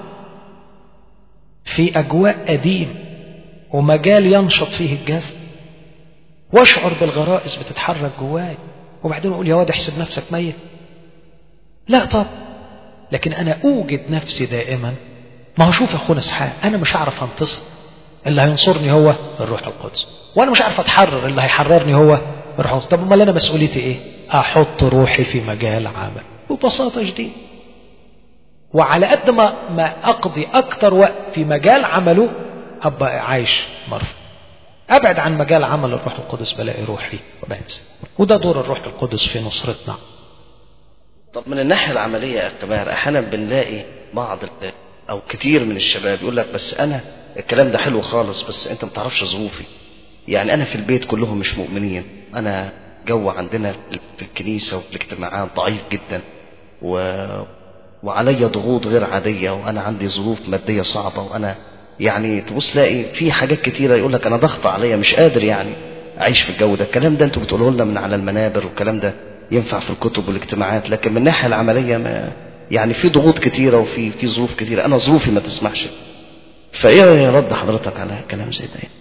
في أجواء قديم ومجال ينشط فيه الجسد واشعر بالغرائز بتتحرك جواي وبعدين اقول يا واد احسب نفسك ميت لا طب لكن انا اوجد نفسي دائما ما هو شوف يا اخونا اسحاق انا مش هعرف انتصر اللي هينصرني هو الروح القدس وانا مش عارف اتحرر اللي هيحررني هو الروح القدس طب امال انا مسؤوليتي ايه احط روحي في مجال عمل ببساطه شديده وعلى قد ما ما اقضي اكتر وقت في مجال عمله ابقى عايش مرفوع ابعد عن مجال عمل الروح القدس بلاقي روحي وبنسى وده دور الروح القدس في نصرتنا طب من الناحية العملية يا كبار أحيانا بنلاقي بعض أو كتير من الشباب يقول لك بس أنا الكلام ده حلو خالص بس أنت ما تعرفش ظروفي يعني أنا في البيت كلهم مش مؤمنين أنا جو عندنا في الكنيسة وفي الاجتماعات ضعيف جدا و... وعلي ضغوط غير عادية وأنا عندي ظروف مادية صعبة وأنا يعني تبص تلاقي في حاجات كتيرة يقول لك أنا ضغط عليا مش قادر يعني أعيش في الجو ده الكلام ده أنتوا بتقولوه لنا من على المنابر والكلام ده ينفع في الكتب والاجتماعات لكن من الناحية العملية ما يعني في ضغوط كتيرة وفي في ظروف كتيرة أنا ظروفي ما تسمحش فإيه رد حضرتك على كلام زي ده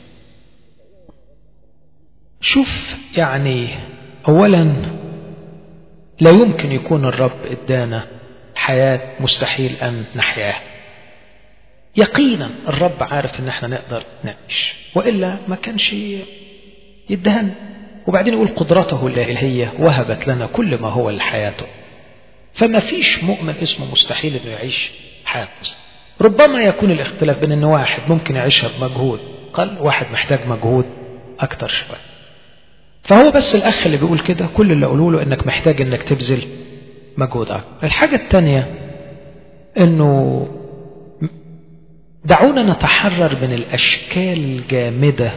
شوف يعني أولا لا يمكن يكون الرب ادانا حياة مستحيل أن نحياها يقينا الرب عارف ان احنا نقدر نعيش وإلا ما كانش يدهن وبعدين يقول قدرته الإلهية وهبت لنا كل ما هو لحياته فما فيش مؤمن اسمه مستحيل انه يعيش حياة مستحيل. ربما يكون الاختلاف بين ان واحد ممكن يعيشها بمجهود قل واحد محتاج مجهود اكتر شوية فهو بس الاخ اللي بيقول كده كل اللي اقوله له انك محتاج انك تبذل مجهود اكتر الحاجة الثانية انه دعونا نتحرر من الاشكال الجامده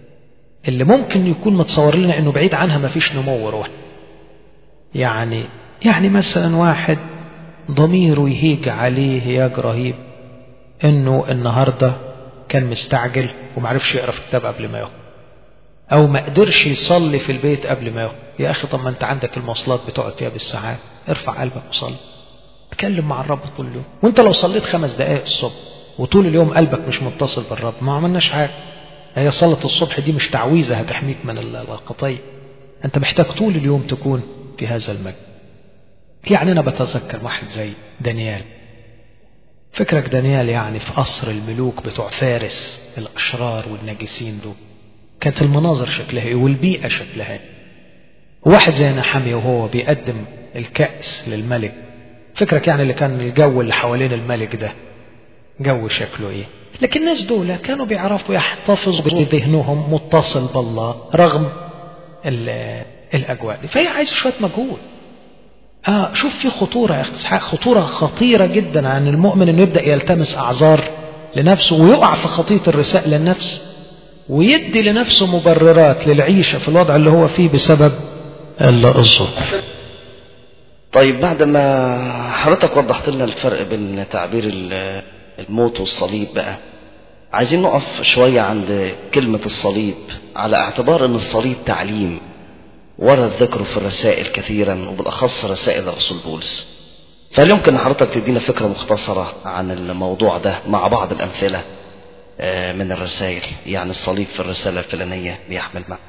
اللي ممكن يكون متصور لنا انه بعيد عنها مفيش نمو روحي يعني يعني مثلا واحد ضميره يهيج عليه هياج رهيب انه النهارده كان مستعجل ومعرفش يقرا في الكتاب قبل ما يخرج او ما قدرش يصلي في البيت قبل ما يخرج يا اخي طب ما انت عندك المواصلات بتقعد فيها بالساعات ارفع قلبك وصلي اتكلم مع الرب طول اليوم وانت لو صليت خمس دقائق الصبح وطول اليوم قلبك مش متصل بالرب ما عملناش حاجه هي صلاة الصبح دي مش تعويذة هتحميك من الخطية انت محتاج طول اليوم تكون في هذا المجد يعني انا بتذكر واحد زي دانيال فكرك دانيال يعني في قصر الملوك بتوع فارس الاشرار والناجسين دول كانت المناظر شكلها ايه والبيئة شكلها ايه واحد زي نحمي وهو بيقدم الكأس للملك فكرك يعني اللي كان الجو اللي حوالين الملك ده جو شكله ايه لكن الناس دول كانوا بيعرفوا يحتفظوا بذهنهم متصل بالله رغم الاجواء دي فهي عايزه شويه مجهود اه شوف في خطوره يا اخي خطوره خطيره جدا عن المؤمن انه يبدا يلتمس اعذار لنفسه ويقع في خطيه الرساء للنفس ويدي لنفسه مبررات للعيشه في الوضع اللي هو فيه بسبب الظلم طيب بعد ما حضرتك وضحت لنا الفرق بين تعبير الموت والصليب بقى عايزين نقف شوية عند كلمة الصليب على اعتبار ان الصليب تعليم ورد ذكره في الرسائل كثيرا وبالأخص رسائل الرسول بولس فهل يمكن حضرتك تدينا فكرة مختصرة عن الموضوع ده مع بعض الأمثلة من الرسائل يعني الصليب في الرسالة الفلانية بيحمل ما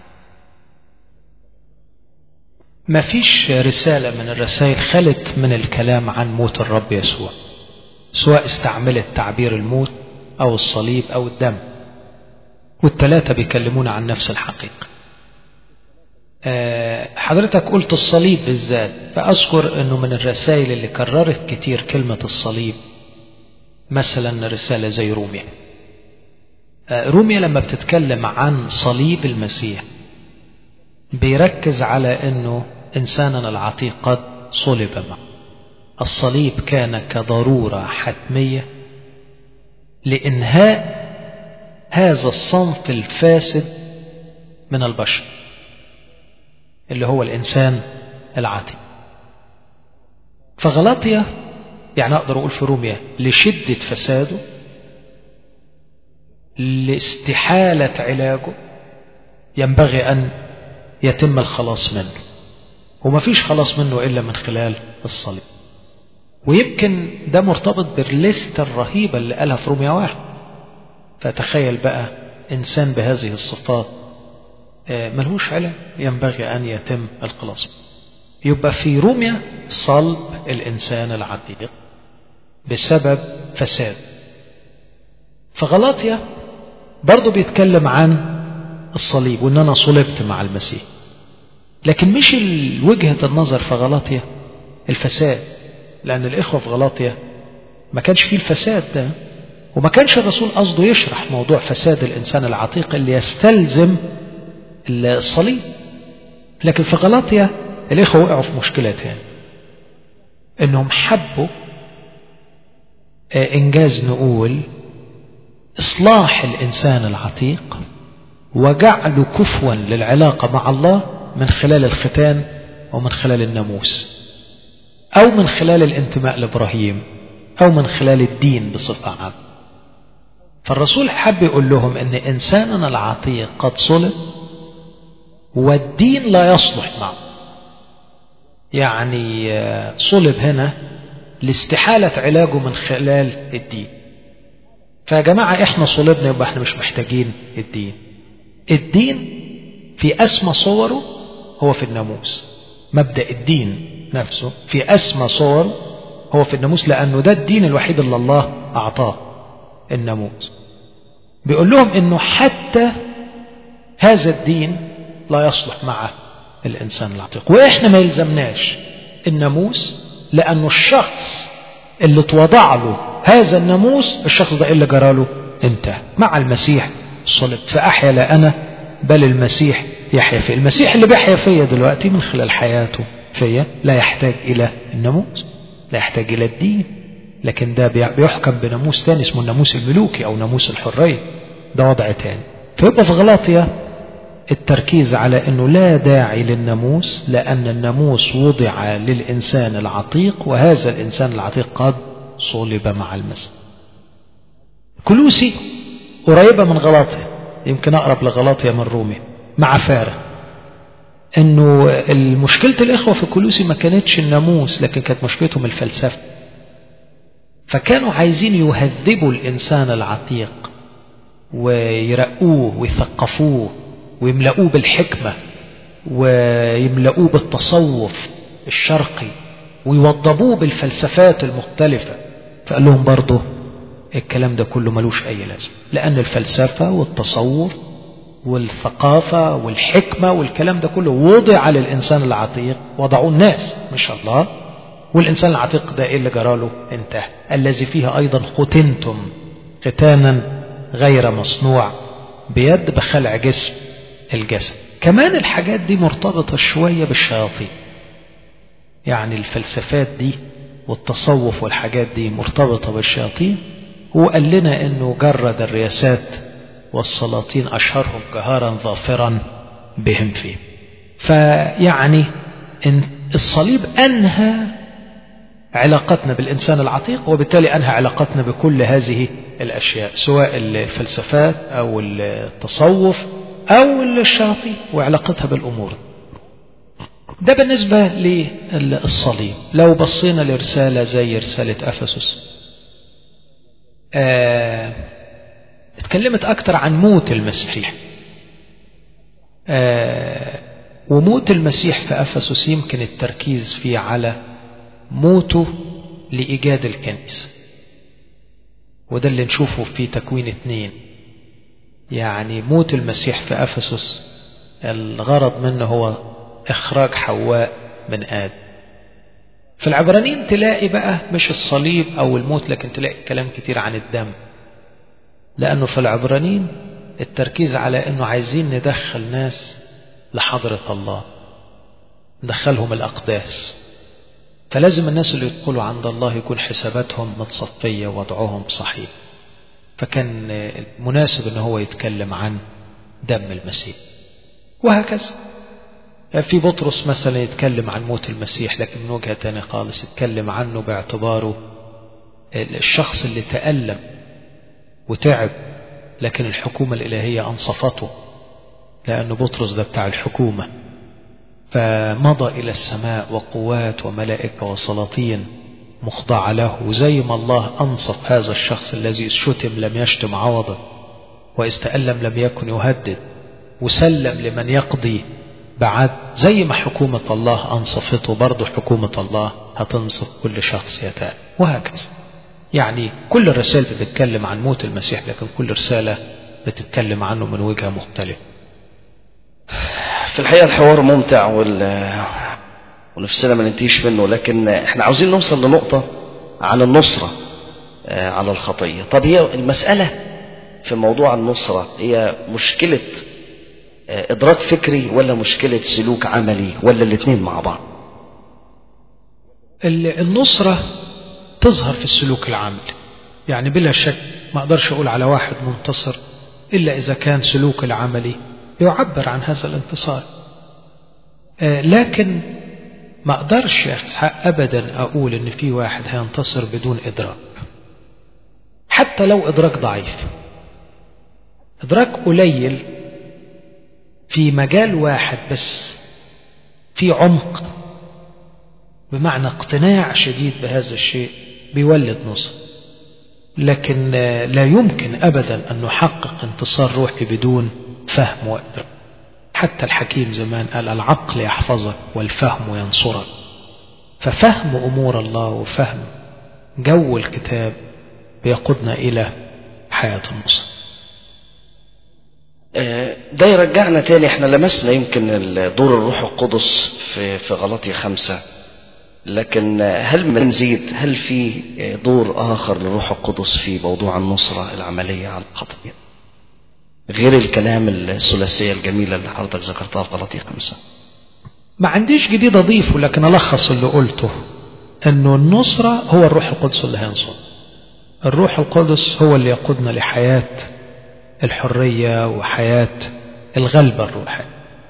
ما فيش رسالة من الرسائل خلت من الكلام عن موت الرب يسوع سواء استعملت تعبير الموت أو الصليب أو الدم والثلاثة بيكلمونا عن نفس الحقيقة حضرتك قلت الصليب بالذات فأذكر أنه من الرسائل اللي كررت كتير كلمة الصليب مثلا رسالة زي روميا روميا لما بتتكلم عن صليب المسيح بيركز على أنه إنساننا العتيق قد صلب معه الصليب كان كضرورة حتمية لإنهاء هذا الصنف الفاسد من البشر اللي هو الإنسان العاتق فغلاطيا يعني أقدر أقول في روميا لشدة فساده لاستحالة علاجه ينبغي أن يتم الخلاص منه وما فيش خلاص منه إلا من خلال الصليب ويمكن ده مرتبط بالليست الرهيبة اللي قالها في روميا واحد فتخيل بقى إنسان بهذه الصفات ملهوش علاج ينبغي أن يتم الخلاص يبقى في روميا صلب الإنسان العتيق بسبب فساد فغلاطيا برضه بيتكلم عن الصليب وان انا صلبت مع المسيح لكن مش وجهة النظر في غلاطيا الفساد لان الاخوة في غلاطيا ما كانش فيه الفساد ده وما كانش الرسول قصده يشرح موضوع فساد الانسان العتيق اللي يستلزم الصليب لكن في غلاطيا الاخوة وقعوا في مشكلة تاني انهم حبوا انجاز نقول إصلاح الإنسان العتيق وجعله كفوا للعلاقة مع الله من خلال الختان ومن خلال الناموس أو من خلال الانتماء لإبراهيم أو من خلال الدين بصفة عامة فالرسول حب يقول لهم أن إنساننا العتيق قد صلب والدين لا يصلح معه يعني صلب هنا لاستحالة علاجه من خلال الدين فيا جماعة احنا صلبنا يبقى احنا مش محتاجين الدين الدين في أسمى صوره هو في الناموس مبدأ الدين نفسه في أسمى صور هو في الناموس لأنه ده الدين الوحيد اللي الله أعطاه الناموس بيقول لهم انه حتى هذا الدين لا يصلح مع الإنسان العتيق وإحنا ما يلزمناش الناموس لأنه الشخص اللي اتوضع له هذا الناموس الشخص ده اللي جراله انتهى مع المسيح صلب فأحيا لا أنا بل المسيح يحيا فيا المسيح اللي بيحيا فيا دلوقتي من خلال حياته فيا لا يحتاج إلى الناموس لا يحتاج إلى الدين لكن ده بيحكم بناموس تاني اسمه الناموس الملوكي أو ناموس الحرية ده وضع تاني فيبقى في غلاطيا التركيز على أنه لا داعي للناموس لأن الناموس وضع للإنسان العتيق وهذا الإنسان العتيق قد صلب مع المسيح كلوسي قريبة من غلاطيا يمكن أقرب لغلاطيا من روميا مع فارة انه المشكلة الاخوة في كلوسي ما كانتش الناموس لكن كانت مشكلتهم الفلسفة فكانوا عايزين يهذبوا الانسان العتيق ويرقوه ويثقفوه ويملؤوه بالحكمة ويملؤوه بالتصوف الشرقي ويوضبوه بالفلسفات المختلفة فقال لهم برضه الكلام ده كله ملوش أي لازمة لأن الفلسفة والتصوف والثقافة والحكمة والكلام ده كله وضع للإنسان العتيق وضعوه الناس مش الله والإنسان العتيق ده إيه اللي جراله انتهى الذي فيه أيضا ختنتم ختانا غير مصنوع بيد بخلع جسم الجسد كمان الحاجات دي مرتبطة شوية بالشياطين يعني الفلسفات دي والتصوف والحاجات دي مرتبطة بالشياطين وقال لنا انه جرد الرياسات والسلاطين اشهرهم جهارا ظافرا بهم فيه فيعني إن الصليب انهى علاقتنا بالانسان العتيق وبالتالي انهى علاقتنا بكل هذه الاشياء سواء الفلسفات او التصوف او الشياطين وعلاقتها بالامور ده بالنسبة للصليب لو بصينا لرسالة زي رسالة أفسس آه اتكلمت أكتر عن موت المسيح آه وموت المسيح في أفسس يمكن التركيز فيه على موته لإيجاد الكنيسة وده اللي نشوفه في تكوين اتنين يعني موت المسيح في أفسس الغرض منه هو إخراج حواء من آدم في العبرانيين تلاقي بقى مش الصليب أو الموت لكن تلاقي كلام كتير عن الدم لأنه في العبرانيين التركيز على أنه عايزين ندخل ناس لحضرة الله ندخلهم الأقداس فلازم الناس اللي يدخلوا عند الله يكون حساباتهم متصفية ووضعهم صحيح فكان مناسب ان هو يتكلم عن دم المسيح وهكذا في بطرس مثلا يتكلم عن موت المسيح لكن من وجهة تانية خالص يتكلم عنه باعتباره الشخص اللي تألم وتعب لكن الحكومة الإلهية أنصفته لأن بطرس ده بتاع الحكومة فمضى إلى السماء وقوات وملائكة وسلاطين مخضعة له وزي ما الله أنصف هذا الشخص الذي شتم لم يشتم عوضا واستألم لم يكن يهدد وسلم لمن يقضي بعد زي ما حكومة الله أنصفته برضه حكومة الله هتنصف كل شخص يتأل وهكذا يعني كل الرسائل بتتكلم عن موت المسيح لكن كل رسالة بتتكلم عنه من وجهة مختلفة في الحقيقة الحوار ممتع وال ونفسنا ما ننتهيش منه لكن احنا عاوزين نوصل لنقطة عن النصرة على الخطية طب هي المسألة في موضوع النصرة هي مشكلة إدراك فكري ولا مشكلة سلوك عملي ولا الاثنين مع بعض النصرة تظهر في السلوك العملي يعني بلا شك ما أقدرش أقول على واحد منتصر إلا إذا كان سلوك العملي يعبر عن هذا الانتصار لكن ما أقدرش يا إسحاق أبدا أقول إن في واحد هينتصر بدون إدراك حتى لو إدراك ضعيف إدراك قليل في مجال واحد بس في عمق بمعنى اقتناع شديد بهذا الشيء بيولد نصر لكن لا يمكن أبدا أن نحقق انتصار روحي بدون فهم وإدراك حتى الحكيم زمان قال العقل يحفظك والفهم ينصرك ففهم أمور الله وفهم جو الكتاب بيقودنا إلى حياة النصر ده يرجعنا تاني احنا لمسنا يمكن دور الروح القدس في في غلطية خمسة لكن هل بنزيد هل في دور آخر للروح القدس في موضوع النصرة العملية على الخطية غير الكلام الثلاثية الجميلة اللي حضرتك ذكرتها في غلطية خمسة ما عنديش جديد أضيفه لكن ألخص اللي قلته أنه النصرة هو الروح القدس اللي هينصر الروح القدس هو اللي يقودنا لحياة الحرية وحياة الغلبة الروحية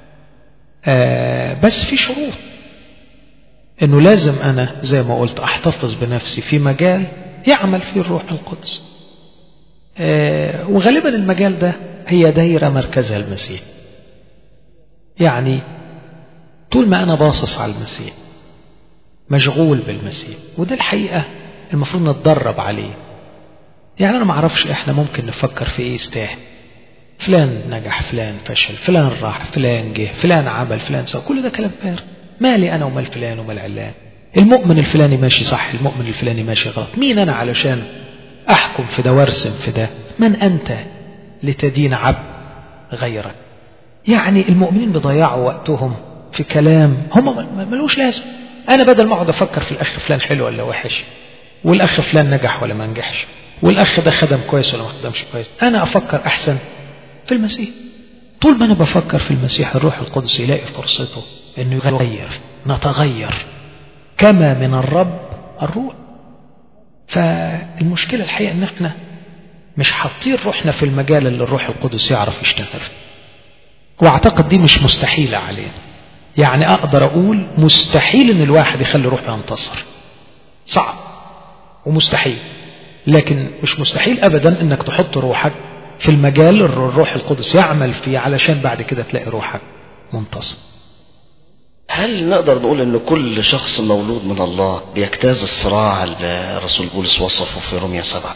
آه بس في شروط انه لازم انا زي ما قلت احتفظ بنفسي في مجال يعمل فيه الروح القدس آه وغالبا المجال ده هي دايرة مركزها المسيح يعني طول ما انا باصص على المسيح مشغول بالمسيح وده الحقيقة المفروض نتدرب عليه يعني انا ما اعرفش احنا ممكن نفكر في ايه يستاهل فلان نجح فلان فشل فلان راح فلان جه فلان عمل فلان سوى كل ده كلام فارغ مالي انا ومال فلان ومال علان المؤمن الفلاني ماشي صح المؤمن الفلاني ماشي غلط مين انا علشان احكم في ده وارسم في ده من انت لتدين عبد غيرك يعني المؤمنين بيضيعوا وقتهم في كلام هم ملوش لازم انا بدل ما اقعد افكر في الاخ فلان حلو ولا وحش والاخ فلان نجح ولا ما نجحش والاخ ده خدم كويس ولا ما خدمش كويس انا افكر احسن في المسيح طول ما انا بفكر في المسيح الروح القدس يلاقي فرصته انه يغير نتغير كما من الرب الروح فالمشكله الحقيقه ان احنا مش حاطين روحنا في المجال اللي الروح القدس يعرف يشتغل واعتقد دي مش مستحيله علينا يعني اقدر اقول مستحيل ان الواحد يخلي روحه ينتصر صعب ومستحيل لكن مش مستحيل ابدا انك تحط روحك في المجال اللي الروح القدس يعمل فيه علشان بعد كده تلاقي روحك منتصر هل نقدر نقول ان كل شخص مولود من الله بيجتاز الصراع اللي الرسول بولس وصفه في روميا سبعة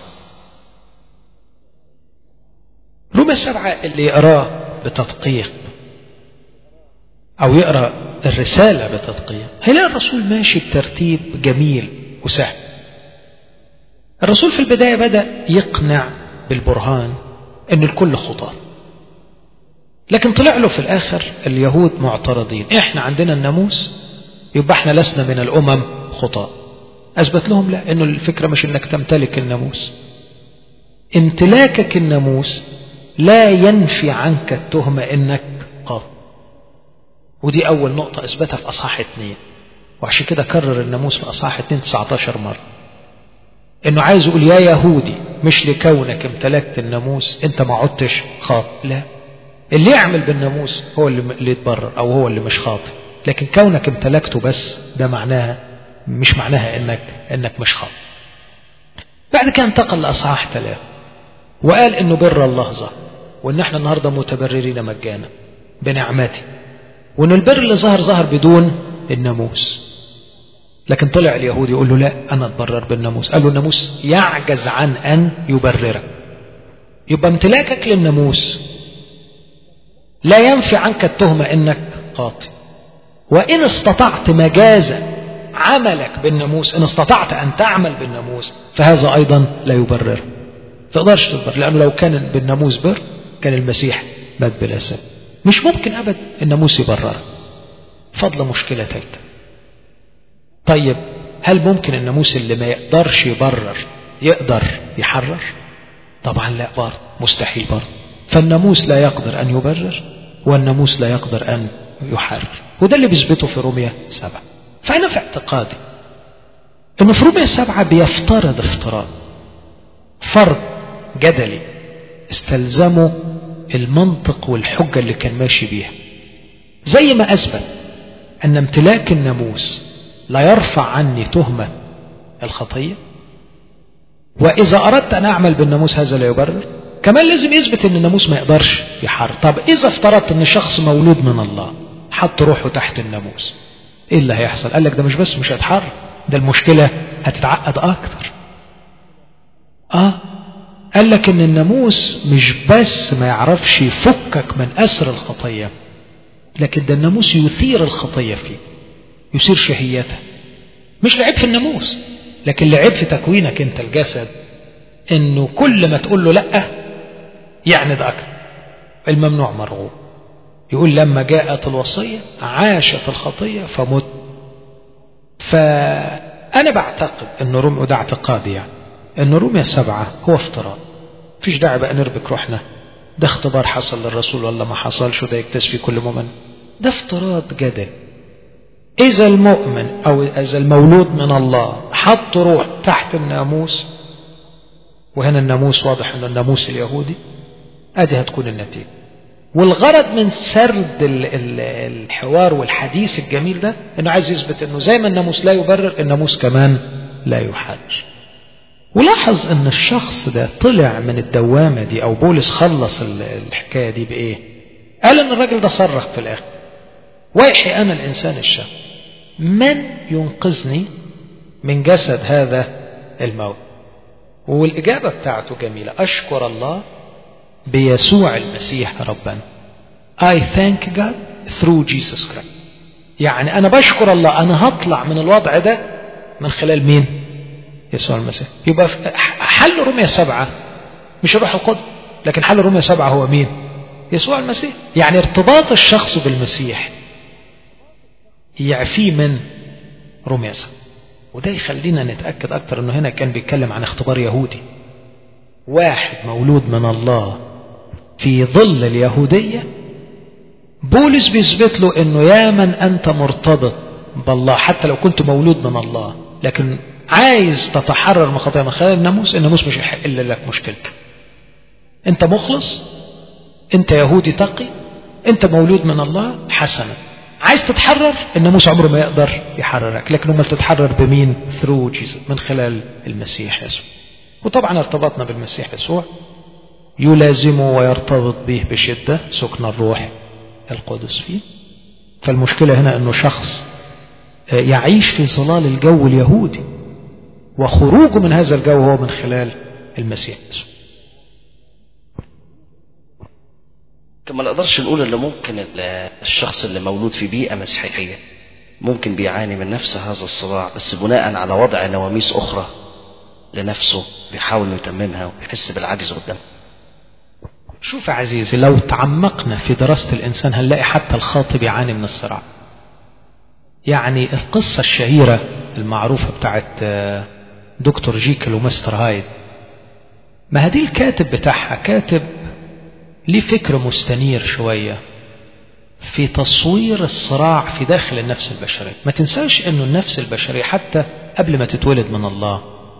روميا سبعة اللي يقراه بتدقيق او يقرا الرسالة بتدقيق هيلاقي الرسول ماشي بترتيب جميل وسهل الرسول في البداية بدأ يقنع بالبرهان ان الكل خطاة لكن طلع له في الاخر اليهود معترضين احنا عندنا الناموس يبقى احنا لسنا من الامم خطاة اثبت لهم لا انه الفكرة مش انك تمتلك الناموس امتلاكك الناموس لا ينفي عنك التهمة انك قاط ودي اول نقطة اثبتها في اصحاح اتنين وعشان كده كرر الناموس في اصحاح اتنين 19 مرة انه عايز يقول يا يهودي مش لكونك امتلكت الناموس انت ما عدتش خاطئ لا اللي يعمل بالناموس هو اللي, اللي يتبرر او هو اللي مش خاطئ لكن كونك امتلكته بس ده معناها مش معناها انك انك مش خاطئ بعد كده انتقل لاصحاح ثلاثة وقال انه بر الله ظهر وان احنا النهارده متبررين مجانا بنعمته وان البر اللي ظهر ظهر بدون الناموس لكن طلع اليهود يقول له لا انا اتبرر بالناموس قال له الناموس يعجز عن ان يبررك يبقى امتلاكك للناموس لا ينفي عنك التهمة انك قاطي وان استطعت مجازا عملك بالناموس ان استطعت ان تعمل بالناموس فهذا ايضا لا يبرر تقدرش تبرر لانه لو كان بالناموس بر كان المسيح مات بلا سبب مش ممكن ابدا الناموس يبرر فضل مشكلة ثالثة طيب هل ممكن الناموس اللي ما يقدرش يبرر يقدر يحرر طبعا لا برضه مستحيل برضه فالناموس لا يقدر أن يبرر والناموس لا يقدر أن يحرر وده اللي بيثبته في روميا سبعة فأنا في اعتقادي أنه في روميا سبعة بيفترض افتراض فرض جدلي استلزمه المنطق والحجة اللي كان ماشي بيها زي ما أثبت أن امتلاك الناموس لا يرفع عني تهمة الخطية وإذا أردت أن أعمل بالناموس هذا لا يبرر كمان لازم يثبت أن الناموس ما يقدرش يحرر طب إذا افترضت أن شخص مولود من الله حط روحه تحت الناموس إيه اللي هيحصل قال لك ده مش بس مش هيتحرر ده المشكلة هتتعقد أكتر آه قال لك ان الناموس مش بس ما يعرفش يفكك من أسر الخطية لكن ده الناموس يثير الخطية فيه يثير شهيتها مش لعيب في الناموس لكن لعيب في تكوينك انت الجسد انه كل ما تقول له لا يعني ده اكتر الممنوع مرغوب يقول لما جاءت الوصية عاشت الخطية فمت فأنا بعتقد أن رومي وده اعتقادي يعني أن روميا سبعة هو افتراض فيش داعي بقى نربك روحنا ده اختبار حصل للرسول ولا ما حصلش وده يكتسب في كل مؤمن ده افتراض جدل إذا المؤمن أو إذا المولود من الله حط روح تحت الناموس وهنا الناموس واضح أنه الناموس اليهودي أدي هتكون النتيجة والغرض من سرد الحوار والحديث الجميل ده انه عايز يثبت انه زي ما الناموس لا يبرر الناموس كمان لا يحرر ولاحظ ان الشخص ده طلع من الدوامة دي او بولس خلص الحكاية دي بايه قال ان الراجل ده صرخ في الاخر ويحي انا الانسان الشاب من ينقذني من جسد هذا الموت والاجابة بتاعته جميلة اشكر الله بيسوع المسيح ربنا I thank God through Jesus Christ يعني أنا بشكر الله أنا هطلع من الوضع ده من خلال مين يسوع المسيح يبقى حل رومية سبعة مش الروح القدس لكن حل رومية سبعة هو مين يسوع المسيح يعني ارتباط الشخص بالمسيح يعفيه من رومية سبعة وده يخلينا نتأكد أكتر أنه هنا كان بيتكلم عن اختبار يهودي واحد مولود من الله في ظل اليهودية بولس بيثبت له انه يا من انت مرتبط بالله حتى لو كنت مولود من الله لكن عايز تتحرر من خطايا من خلال الناموس الناموس مش هيحل لك مشكلتك انت مخلص انت يهودي تقي انت مولود من الله حسنا عايز تتحرر الناموس عمره ما يقدر يحررك لكن امال تتحرر بمين ثرو جيسوس من خلال المسيح يسوع وطبعا ارتبطنا بالمسيح يسوع يلازمه ويرتبط به بشدة سكن الروح القدس فيه فالمشكلة هنا أنه شخص يعيش في ظلال الجو اليهودي وخروجه من هذا الجو هو من خلال المسيح ما نقدرش نقول ان ممكن الشخص اللي مولود في بيئة مسيحية ممكن بيعاني من نفس هذا الصراع بس بناء على وضع نواميس أخرى لنفسه بيحاول يتممها ويحس بالعجز قدامه شوف يا عزيزي لو تعمقنا في دراسة الإنسان هنلاقي حتى الخاطب يعاني من الصراع يعني القصة الشهيرة المعروفة بتاعت دكتور جيكل ومستر هايد ما هدي الكاتب بتاعها كاتب ليه فكر مستنير شوية في تصوير الصراع في داخل النفس البشرية ما تنساش انه النفس البشرية حتى قبل ما تتولد من الله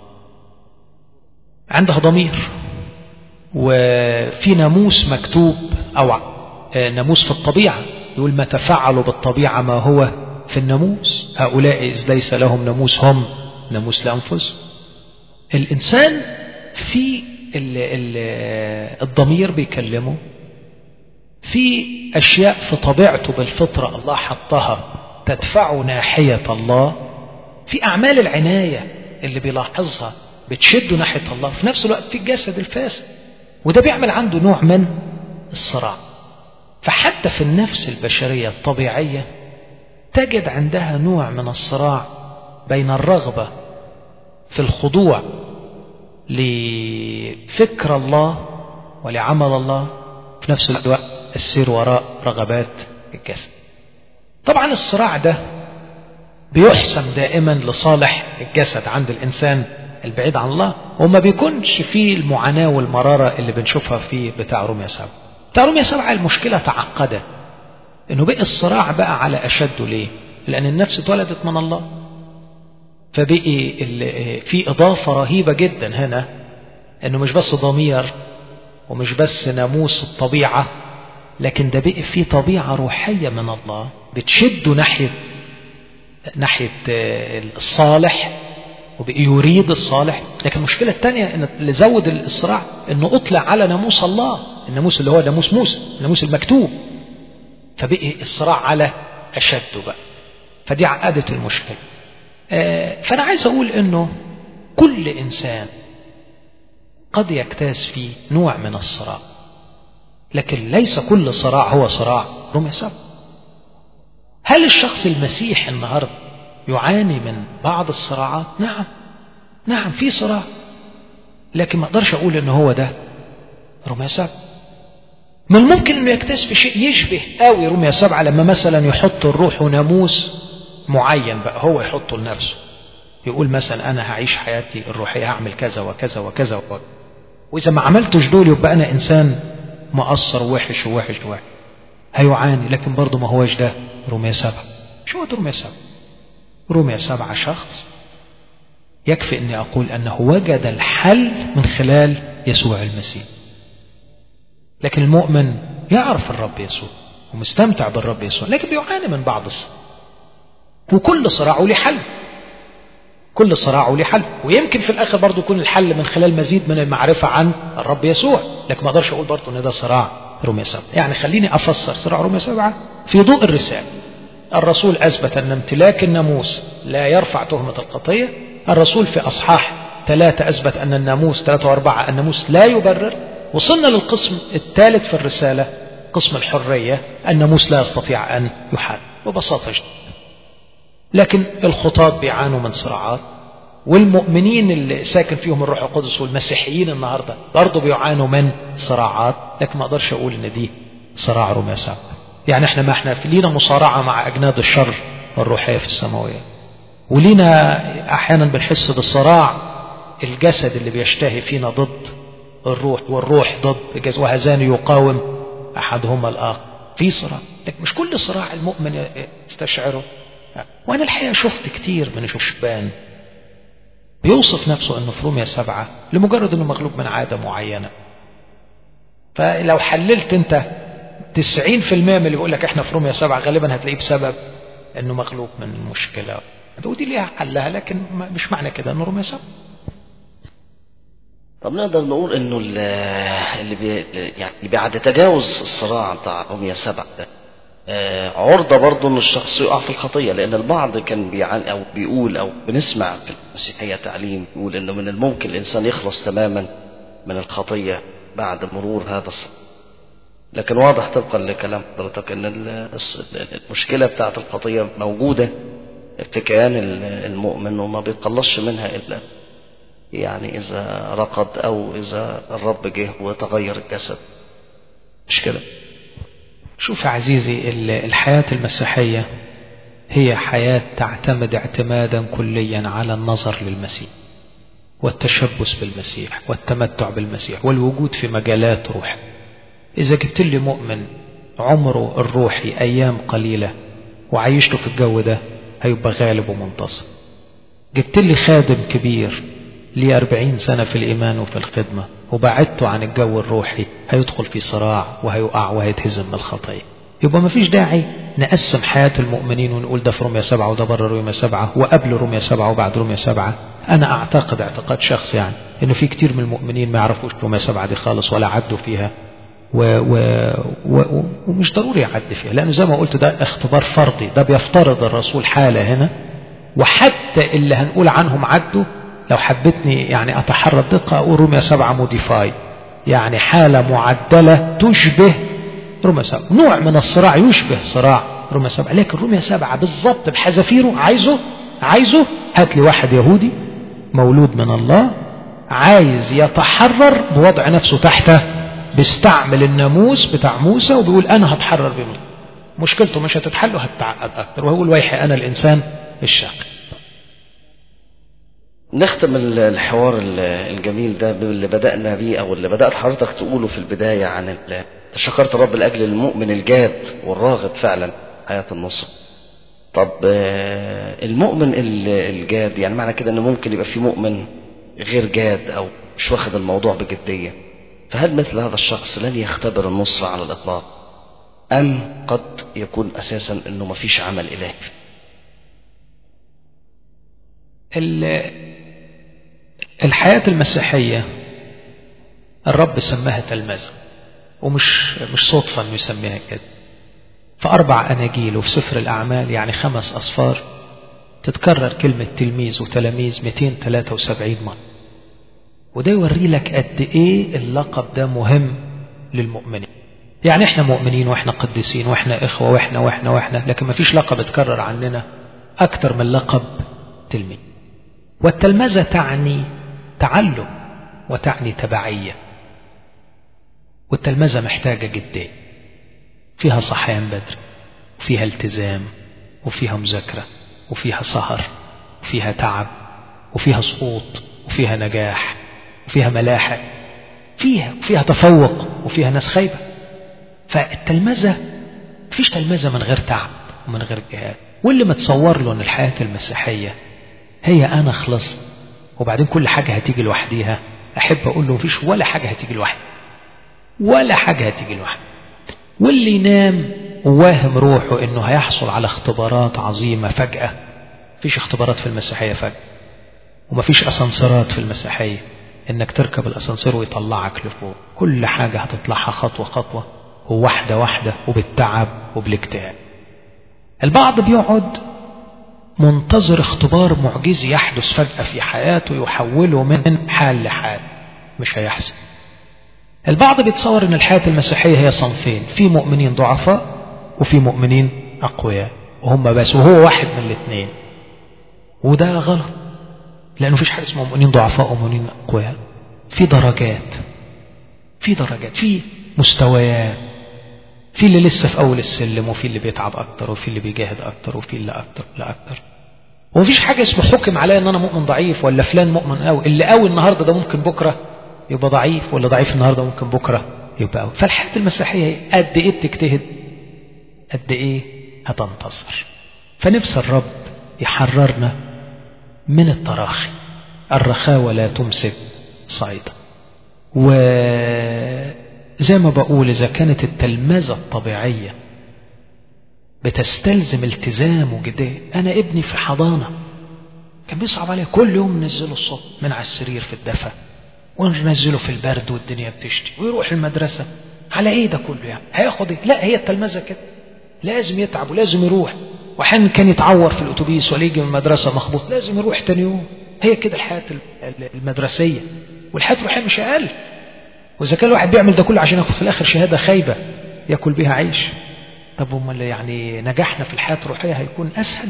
عندها ضمير وفي ناموس مكتوب أو ناموس في الطبيعة يقول ما تفعلوا بالطبيعة ما هو في الناموس هؤلاء إذ ليس لهم ناموس هم ناموس لأنفسهم الإنسان في ال ال الضمير بيكلمه في أشياء في طبيعته بالفطرة الله حطها تدفعه ناحية الله في أعمال العناية اللي بيلاحظها بتشده ناحية الله في نفس الوقت في الجسد الفاسد وده بيعمل عنده نوع من الصراع فحتى في النفس البشرية الطبيعية تجد عندها نوع من الصراع بين الرغبة في الخضوع لفكر الله ولعمل الله في نفس الوقت السير وراء رغبات الجسد طبعا الصراع ده بيحسم دائما لصالح الجسد عند الإنسان البعيد عن الله وما بيكونش فيه المعاناة والمرارة اللي بنشوفها في بتاع روميا سبعة بتاع روميا سبعة المشكلة تعقدة انه بقي الصراع بقى على أشده ليه لأن النفس اتولدت من الله فبقي في إضافة رهيبة جدا هنا انه مش بس ضمير ومش بس ناموس الطبيعة لكن ده بقي في طبيعة روحية من الله بتشده ناحية ناحية الصالح وبقي يريد الصالح لكن المشكلة الثانية ان اللي زود الصراع انه اطلع على ناموس الله الناموس اللي هو ناموس موسى الناموس المكتوب فبقي الصراع على اشده بقى فدي عقدت المشكلة آه فانا عايز اقول انه كل انسان قد يجتاز فيه نوع من الصراع لكن ليس كل صراع هو صراع رمي سبب هل الشخص المسيح النهارده يعاني من بعض الصراعات نعم نعم في صراع لكن ما اقدرش اقول ان هو ده رمية سبعة من الممكن انه يكتسب في شيء يشبه قوي رمية سبعة لما مثلا يحط الروح ناموس معين بقى هو يحطه لنفسه يقول مثلا انا هعيش حياتي الروحية هعمل كذا وكذا وكذا وكذا واذا ما عملتش دول يبقى انا انسان مقصر ووحش ووحش ووحش هيعاني لكن برضه ما هوش ده رمية سبعة شو ده رمية سبعة رمية سبعة شخص يكفي أني أقول أنه وجد الحل من خلال يسوع المسيح لكن المؤمن يعرف الرب يسوع ومستمتع بالرب يسوع لكن بيعاني من بعض الصراع وكل صراع له حل كل صراع له حل ويمكن في الاخر برضه يكون الحل من خلال مزيد من المعرفه عن الرب يسوع لكن ما اقدرش اقول برضه ان ده صراع رومية سبعة يعني خليني افسر صراع رومية سبعة في ضوء الرسالة الرسول اثبت ان امتلاك الناموس لا يرفع تهمة الخطية الرسول في اصحاح ثلاثة اثبت ان الناموس ثلاثة واربعة الناموس لا يبرر وصلنا للقسم الثالث في الرسالة قسم الحرية الناموس لا يستطيع ان يحارب ببساطة جدا لكن الخطاة بيعانوا من صراعات والمؤمنين اللي ساكن فيهم الروح القدس والمسيحيين النهاردة برضه بيعانوا من صراعات لكن ما اقدرش اقول ان دي صراع رومية سبعة يعني احنا ما احنا في لينا مصارعة مع اجناد الشر الروحية في السماوية ولينا احيانا بنحس بالصراع الجسد اللي بيشتهي فينا ضد الروح والروح ضد وهذان يقاوم احدهما الاخر في صراع لكن مش كل صراع المؤمن يستشعره وانا الحقيقه شفت كتير من الشبان بيوصف نفسه انه في روميا سبعة لمجرد انه مغلوب من عادة معينة فلو حللت انت تسعين في المية من اللي بيقول لك احنا في روميا سبعة غالبا هتلاقيه بسبب انه مغلوب من المشكلة ودي ليها حلها لكن مش معنى كده انه روميا سبعة طب نقدر نقول انه اللي بي يعني بعد تجاوز الصراع بتاع روميا سبعة ده عرضة برضه ان الشخص يقع في الخطية لان البعض كان بيعاني او بيقول او بنسمع في المسيحية تعليم يقول انه من الممكن الانسان يخلص تماما من الخطية بعد مرور هذا الصراع لكن واضح طبقا لكلام حضرتك ان المشكلة بتاعت الخطية موجودة في كيان المؤمن وما بيتخلصش منها الا يعني اذا رقد او اذا الرب جه وتغير الجسد مش كده شوف عزيزي الحياة المسيحية هي حياة تعتمد اعتمادا كليا على النظر للمسيح والتشبث بالمسيح والتمتع بالمسيح والوجود في مجالات روح إذا جبت لي مؤمن عمره الروحي أيام قليلة وعيشته في الجو ده هيبقى غالب ومنتصر جبت لي خادم كبير ليه أربعين سنة في الإيمان وفي الخدمة وبعدته عن الجو الروحي هيدخل في صراع وهيقع وهيتهزم من الخطية يبقى ما فيش داعي نقسم حياة المؤمنين ونقول ده في رومية سبعة وده بره رومية سبعة وقبل رومية سبعة وبعد رومية سبعة أنا أعتقد اعتقاد شخص يعني إنه في كتير من المؤمنين ما يعرفوش رومية سبعة دي خالص ولا عدوا فيها و و و ومش ضروري يعدي فيها لأنه زي ما قلت ده اختبار فردي ده بيفترض الرسول حالة هنا وحتى اللي هنقول عنهم عدوا لو حبيتني يعني أتحرى الدقة أقول رومية سبعة موديفاي يعني حالة معدلة تشبه رومية سبعة نوع من الصراع يشبه صراع رومية سبعة لكن رومية سبعة بالضبط بحذافيره عايزه عايزه هات لي واحد يهودي مولود من الله عايز يتحرر بوضع نفسه تحته بيستعمل الناموس بتاع موسى وبيقول أنا هتحرر بموسى مشكلته مش هتتحل وهتتعقد أكتر وهو الويحي أنا الإنسان الشاقي نختم الحوار الجميل ده باللي بدأنا بيه أو اللي بدأت حضرتك تقوله في البداية عن شكرت الرب لأجل المؤمن الجاد والراغب فعلا حياة النصر طب المؤمن الجاد يعني معنى كده أنه ممكن يبقى في مؤمن غير جاد أو مش واخد الموضوع بجدية فهل مثل هذا الشخص لن يختبر النصرة على الإطلاق أم قد يكون أساسا أنه ما فيش عمل إلهي الحياة المسيحية الرب سماها تلمذة ومش مش صدفة انه يسميها كده في أربع أناجيل وفي سفر الأعمال يعني خمس أصفار تتكرر كلمة تلميذ وتلاميذ 273 مرة وده يوري لك قد إيه اللقب ده مهم للمؤمنين يعني احنا مؤمنين واحنا قديسين واحنا إخوة واحنا واحنا واحنا لكن ما فيش لقب اتكرر عننا أكتر من لقب تلميذ والتلمذة تعني تعلم وتعني تبعية والتلمذة محتاجة جدية فيها صحيان بدري وفيها التزام وفيها مذاكرة وفيها سهر وفيها تعب وفيها سقوط وفيها نجاح وفيها ملاحق فيها وفيها تفوق وفيها ناس خايبة فالتلمذة مفيش تلمذة من غير تعب ومن غير جهاد واللي متصور له ان الحياة المسيحية هي انا خلصت وبعدين كل حاجة هتيجي لوحديها احب اقول له مفيش ولا حاجة هتيجي لوحدها ولا حاجة هتيجي لوحدها واللي ينام وواهم روحه انه هيحصل على اختبارات عظيمة فجأة مفيش اختبارات في المسيحية فجأة ومفيش اسانسيرات في المسيحية انك تركب الاسانسير ويطلعك لفوق كل حاجة هتطلعها خطوة خطوة وواحدة واحدة وبالتعب وبالاكتئاب البعض بيقعد منتظر اختبار معجزي يحدث فجأة في حياته يحوله من حال لحال مش هيحصل البعض بيتصور ان الحياة المسيحية هي صنفين في مؤمنين ضعفاء وفي مؤمنين أقوياء وهم بس وهو واحد من الاثنين وده غلط لأنه فيش حاجة اسمها مؤمنين ضعفاء ومؤمنين أقوياء في درجات في درجات في مستويات في اللي لسه في أول السلم وفي اللي بيتعب أكتر وفي اللي بيجاهد أكتر وفي اللي أكتر لا أكتر ومفيش حاجة اسمه حكم عليا ان انا مؤمن ضعيف ولا فلان مؤمن قوي اللي قوي النهارده ده ممكن بكره يبقى ضعيف ولا ضعيف النهارده ممكن بكره يبقى قوي فالحياه المسيحيه قد ايه بتجتهد قد ايه هتنتصر فنفس الرب يحررنا من التراخي الرخاوه لا تمسك صيدا وزي ما بقول اذا كانت التلمذه الطبيعيه بتستلزم التزام وجديه انا ابني في حضانه كان بيصعب عليه كل يوم ننزله الصبح من على السرير في الدفا وننزله في البرد والدنيا بتشتي ويروح المدرسه على ايه ده كله يعني هياخد ايه لا هي التلمذه كده لازم يتعب ولازم يروح واحيانا كان يتعور في الاتوبيس ولا يجي من المدرسه مخبوط لازم يروح تاني يوم هي كده الحياه المدرسيه والحياه الروحيه مش اقل واذا كان الواحد بيعمل ده كله عشان ياخد في الاخر شهاده خايبه ياكل بيها عيش طب امال يعني نجاحنا في الحياه الروحيه هيكون اسهل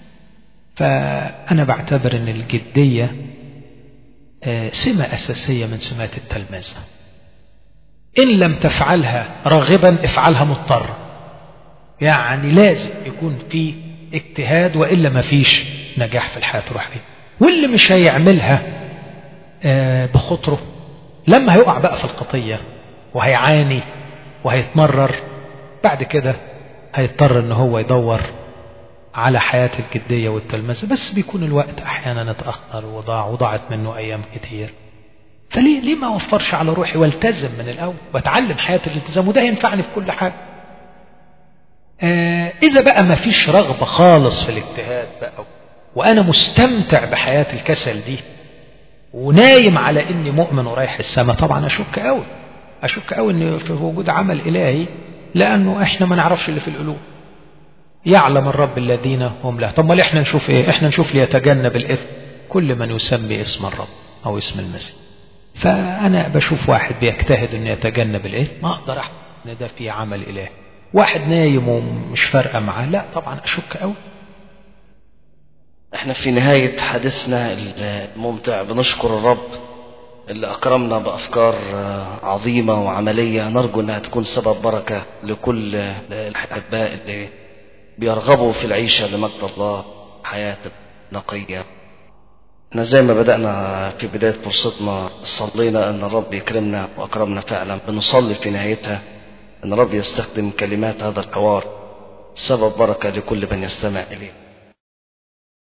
فانا بعتبر ان الجديه سمه اساسيه من سمات التلمذه ان لم تفعلها راغبا افعلها مضطرا يعني لازم يكون في اجتهاد والا ما فيش نجاح في الحياه الروحيه واللي مش هيعملها بخطره لما هيقع بقى في القضيه وهيعاني وهيتمرر بعد كده هيضطر ان هو يدور على حياة الجدية والتلمذة بس بيكون الوقت احيانا اتأخر وضاع وضاعت منه ايام كتير فليه ليه ما اوفرش على روحي والتزم من الاول واتعلم حياة الالتزام وده ينفعني في كل حاجة آه اذا بقى ما فيش رغبة خالص في الاجتهاد بقى وانا مستمتع بحياة الكسل دي ونايم على اني مؤمن ورايح السماء طبعا اشك قوي اشك قوي ان في وجود عمل الهي لانه احنا ما نعرفش اللي في القلوب يعلم الرب الذين هم له طب ما احنا نشوف ايه احنا نشوف ليتجنب الاثم كل من يسمي اسم الرب او اسم المسيح فانا بشوف واحد بيجتهد انه يتجنب الاثم ما اقدر احكم ان ده في عمل الهي واحد نايم ومش فارقه معاه لا طبعا اشك قوي احنا في نهاية حديثنا الممتع بنشكر الرب اللي أكرمنا بأفكار عظيمة وعملية نرجو أنها تكون سبب بركة لكل الأحباء اللي بيرغبوا في العيشة لمجد الله حياة نقية احنا زي ما بدأنا في بداية فرصتنا صلينا أن الرب يكرمنا وأكرمنا فعلا بنصلي في نهايتها أن الرب يستخدم كلمات هذا الحوار سبب بركة لكل من يستمع إليه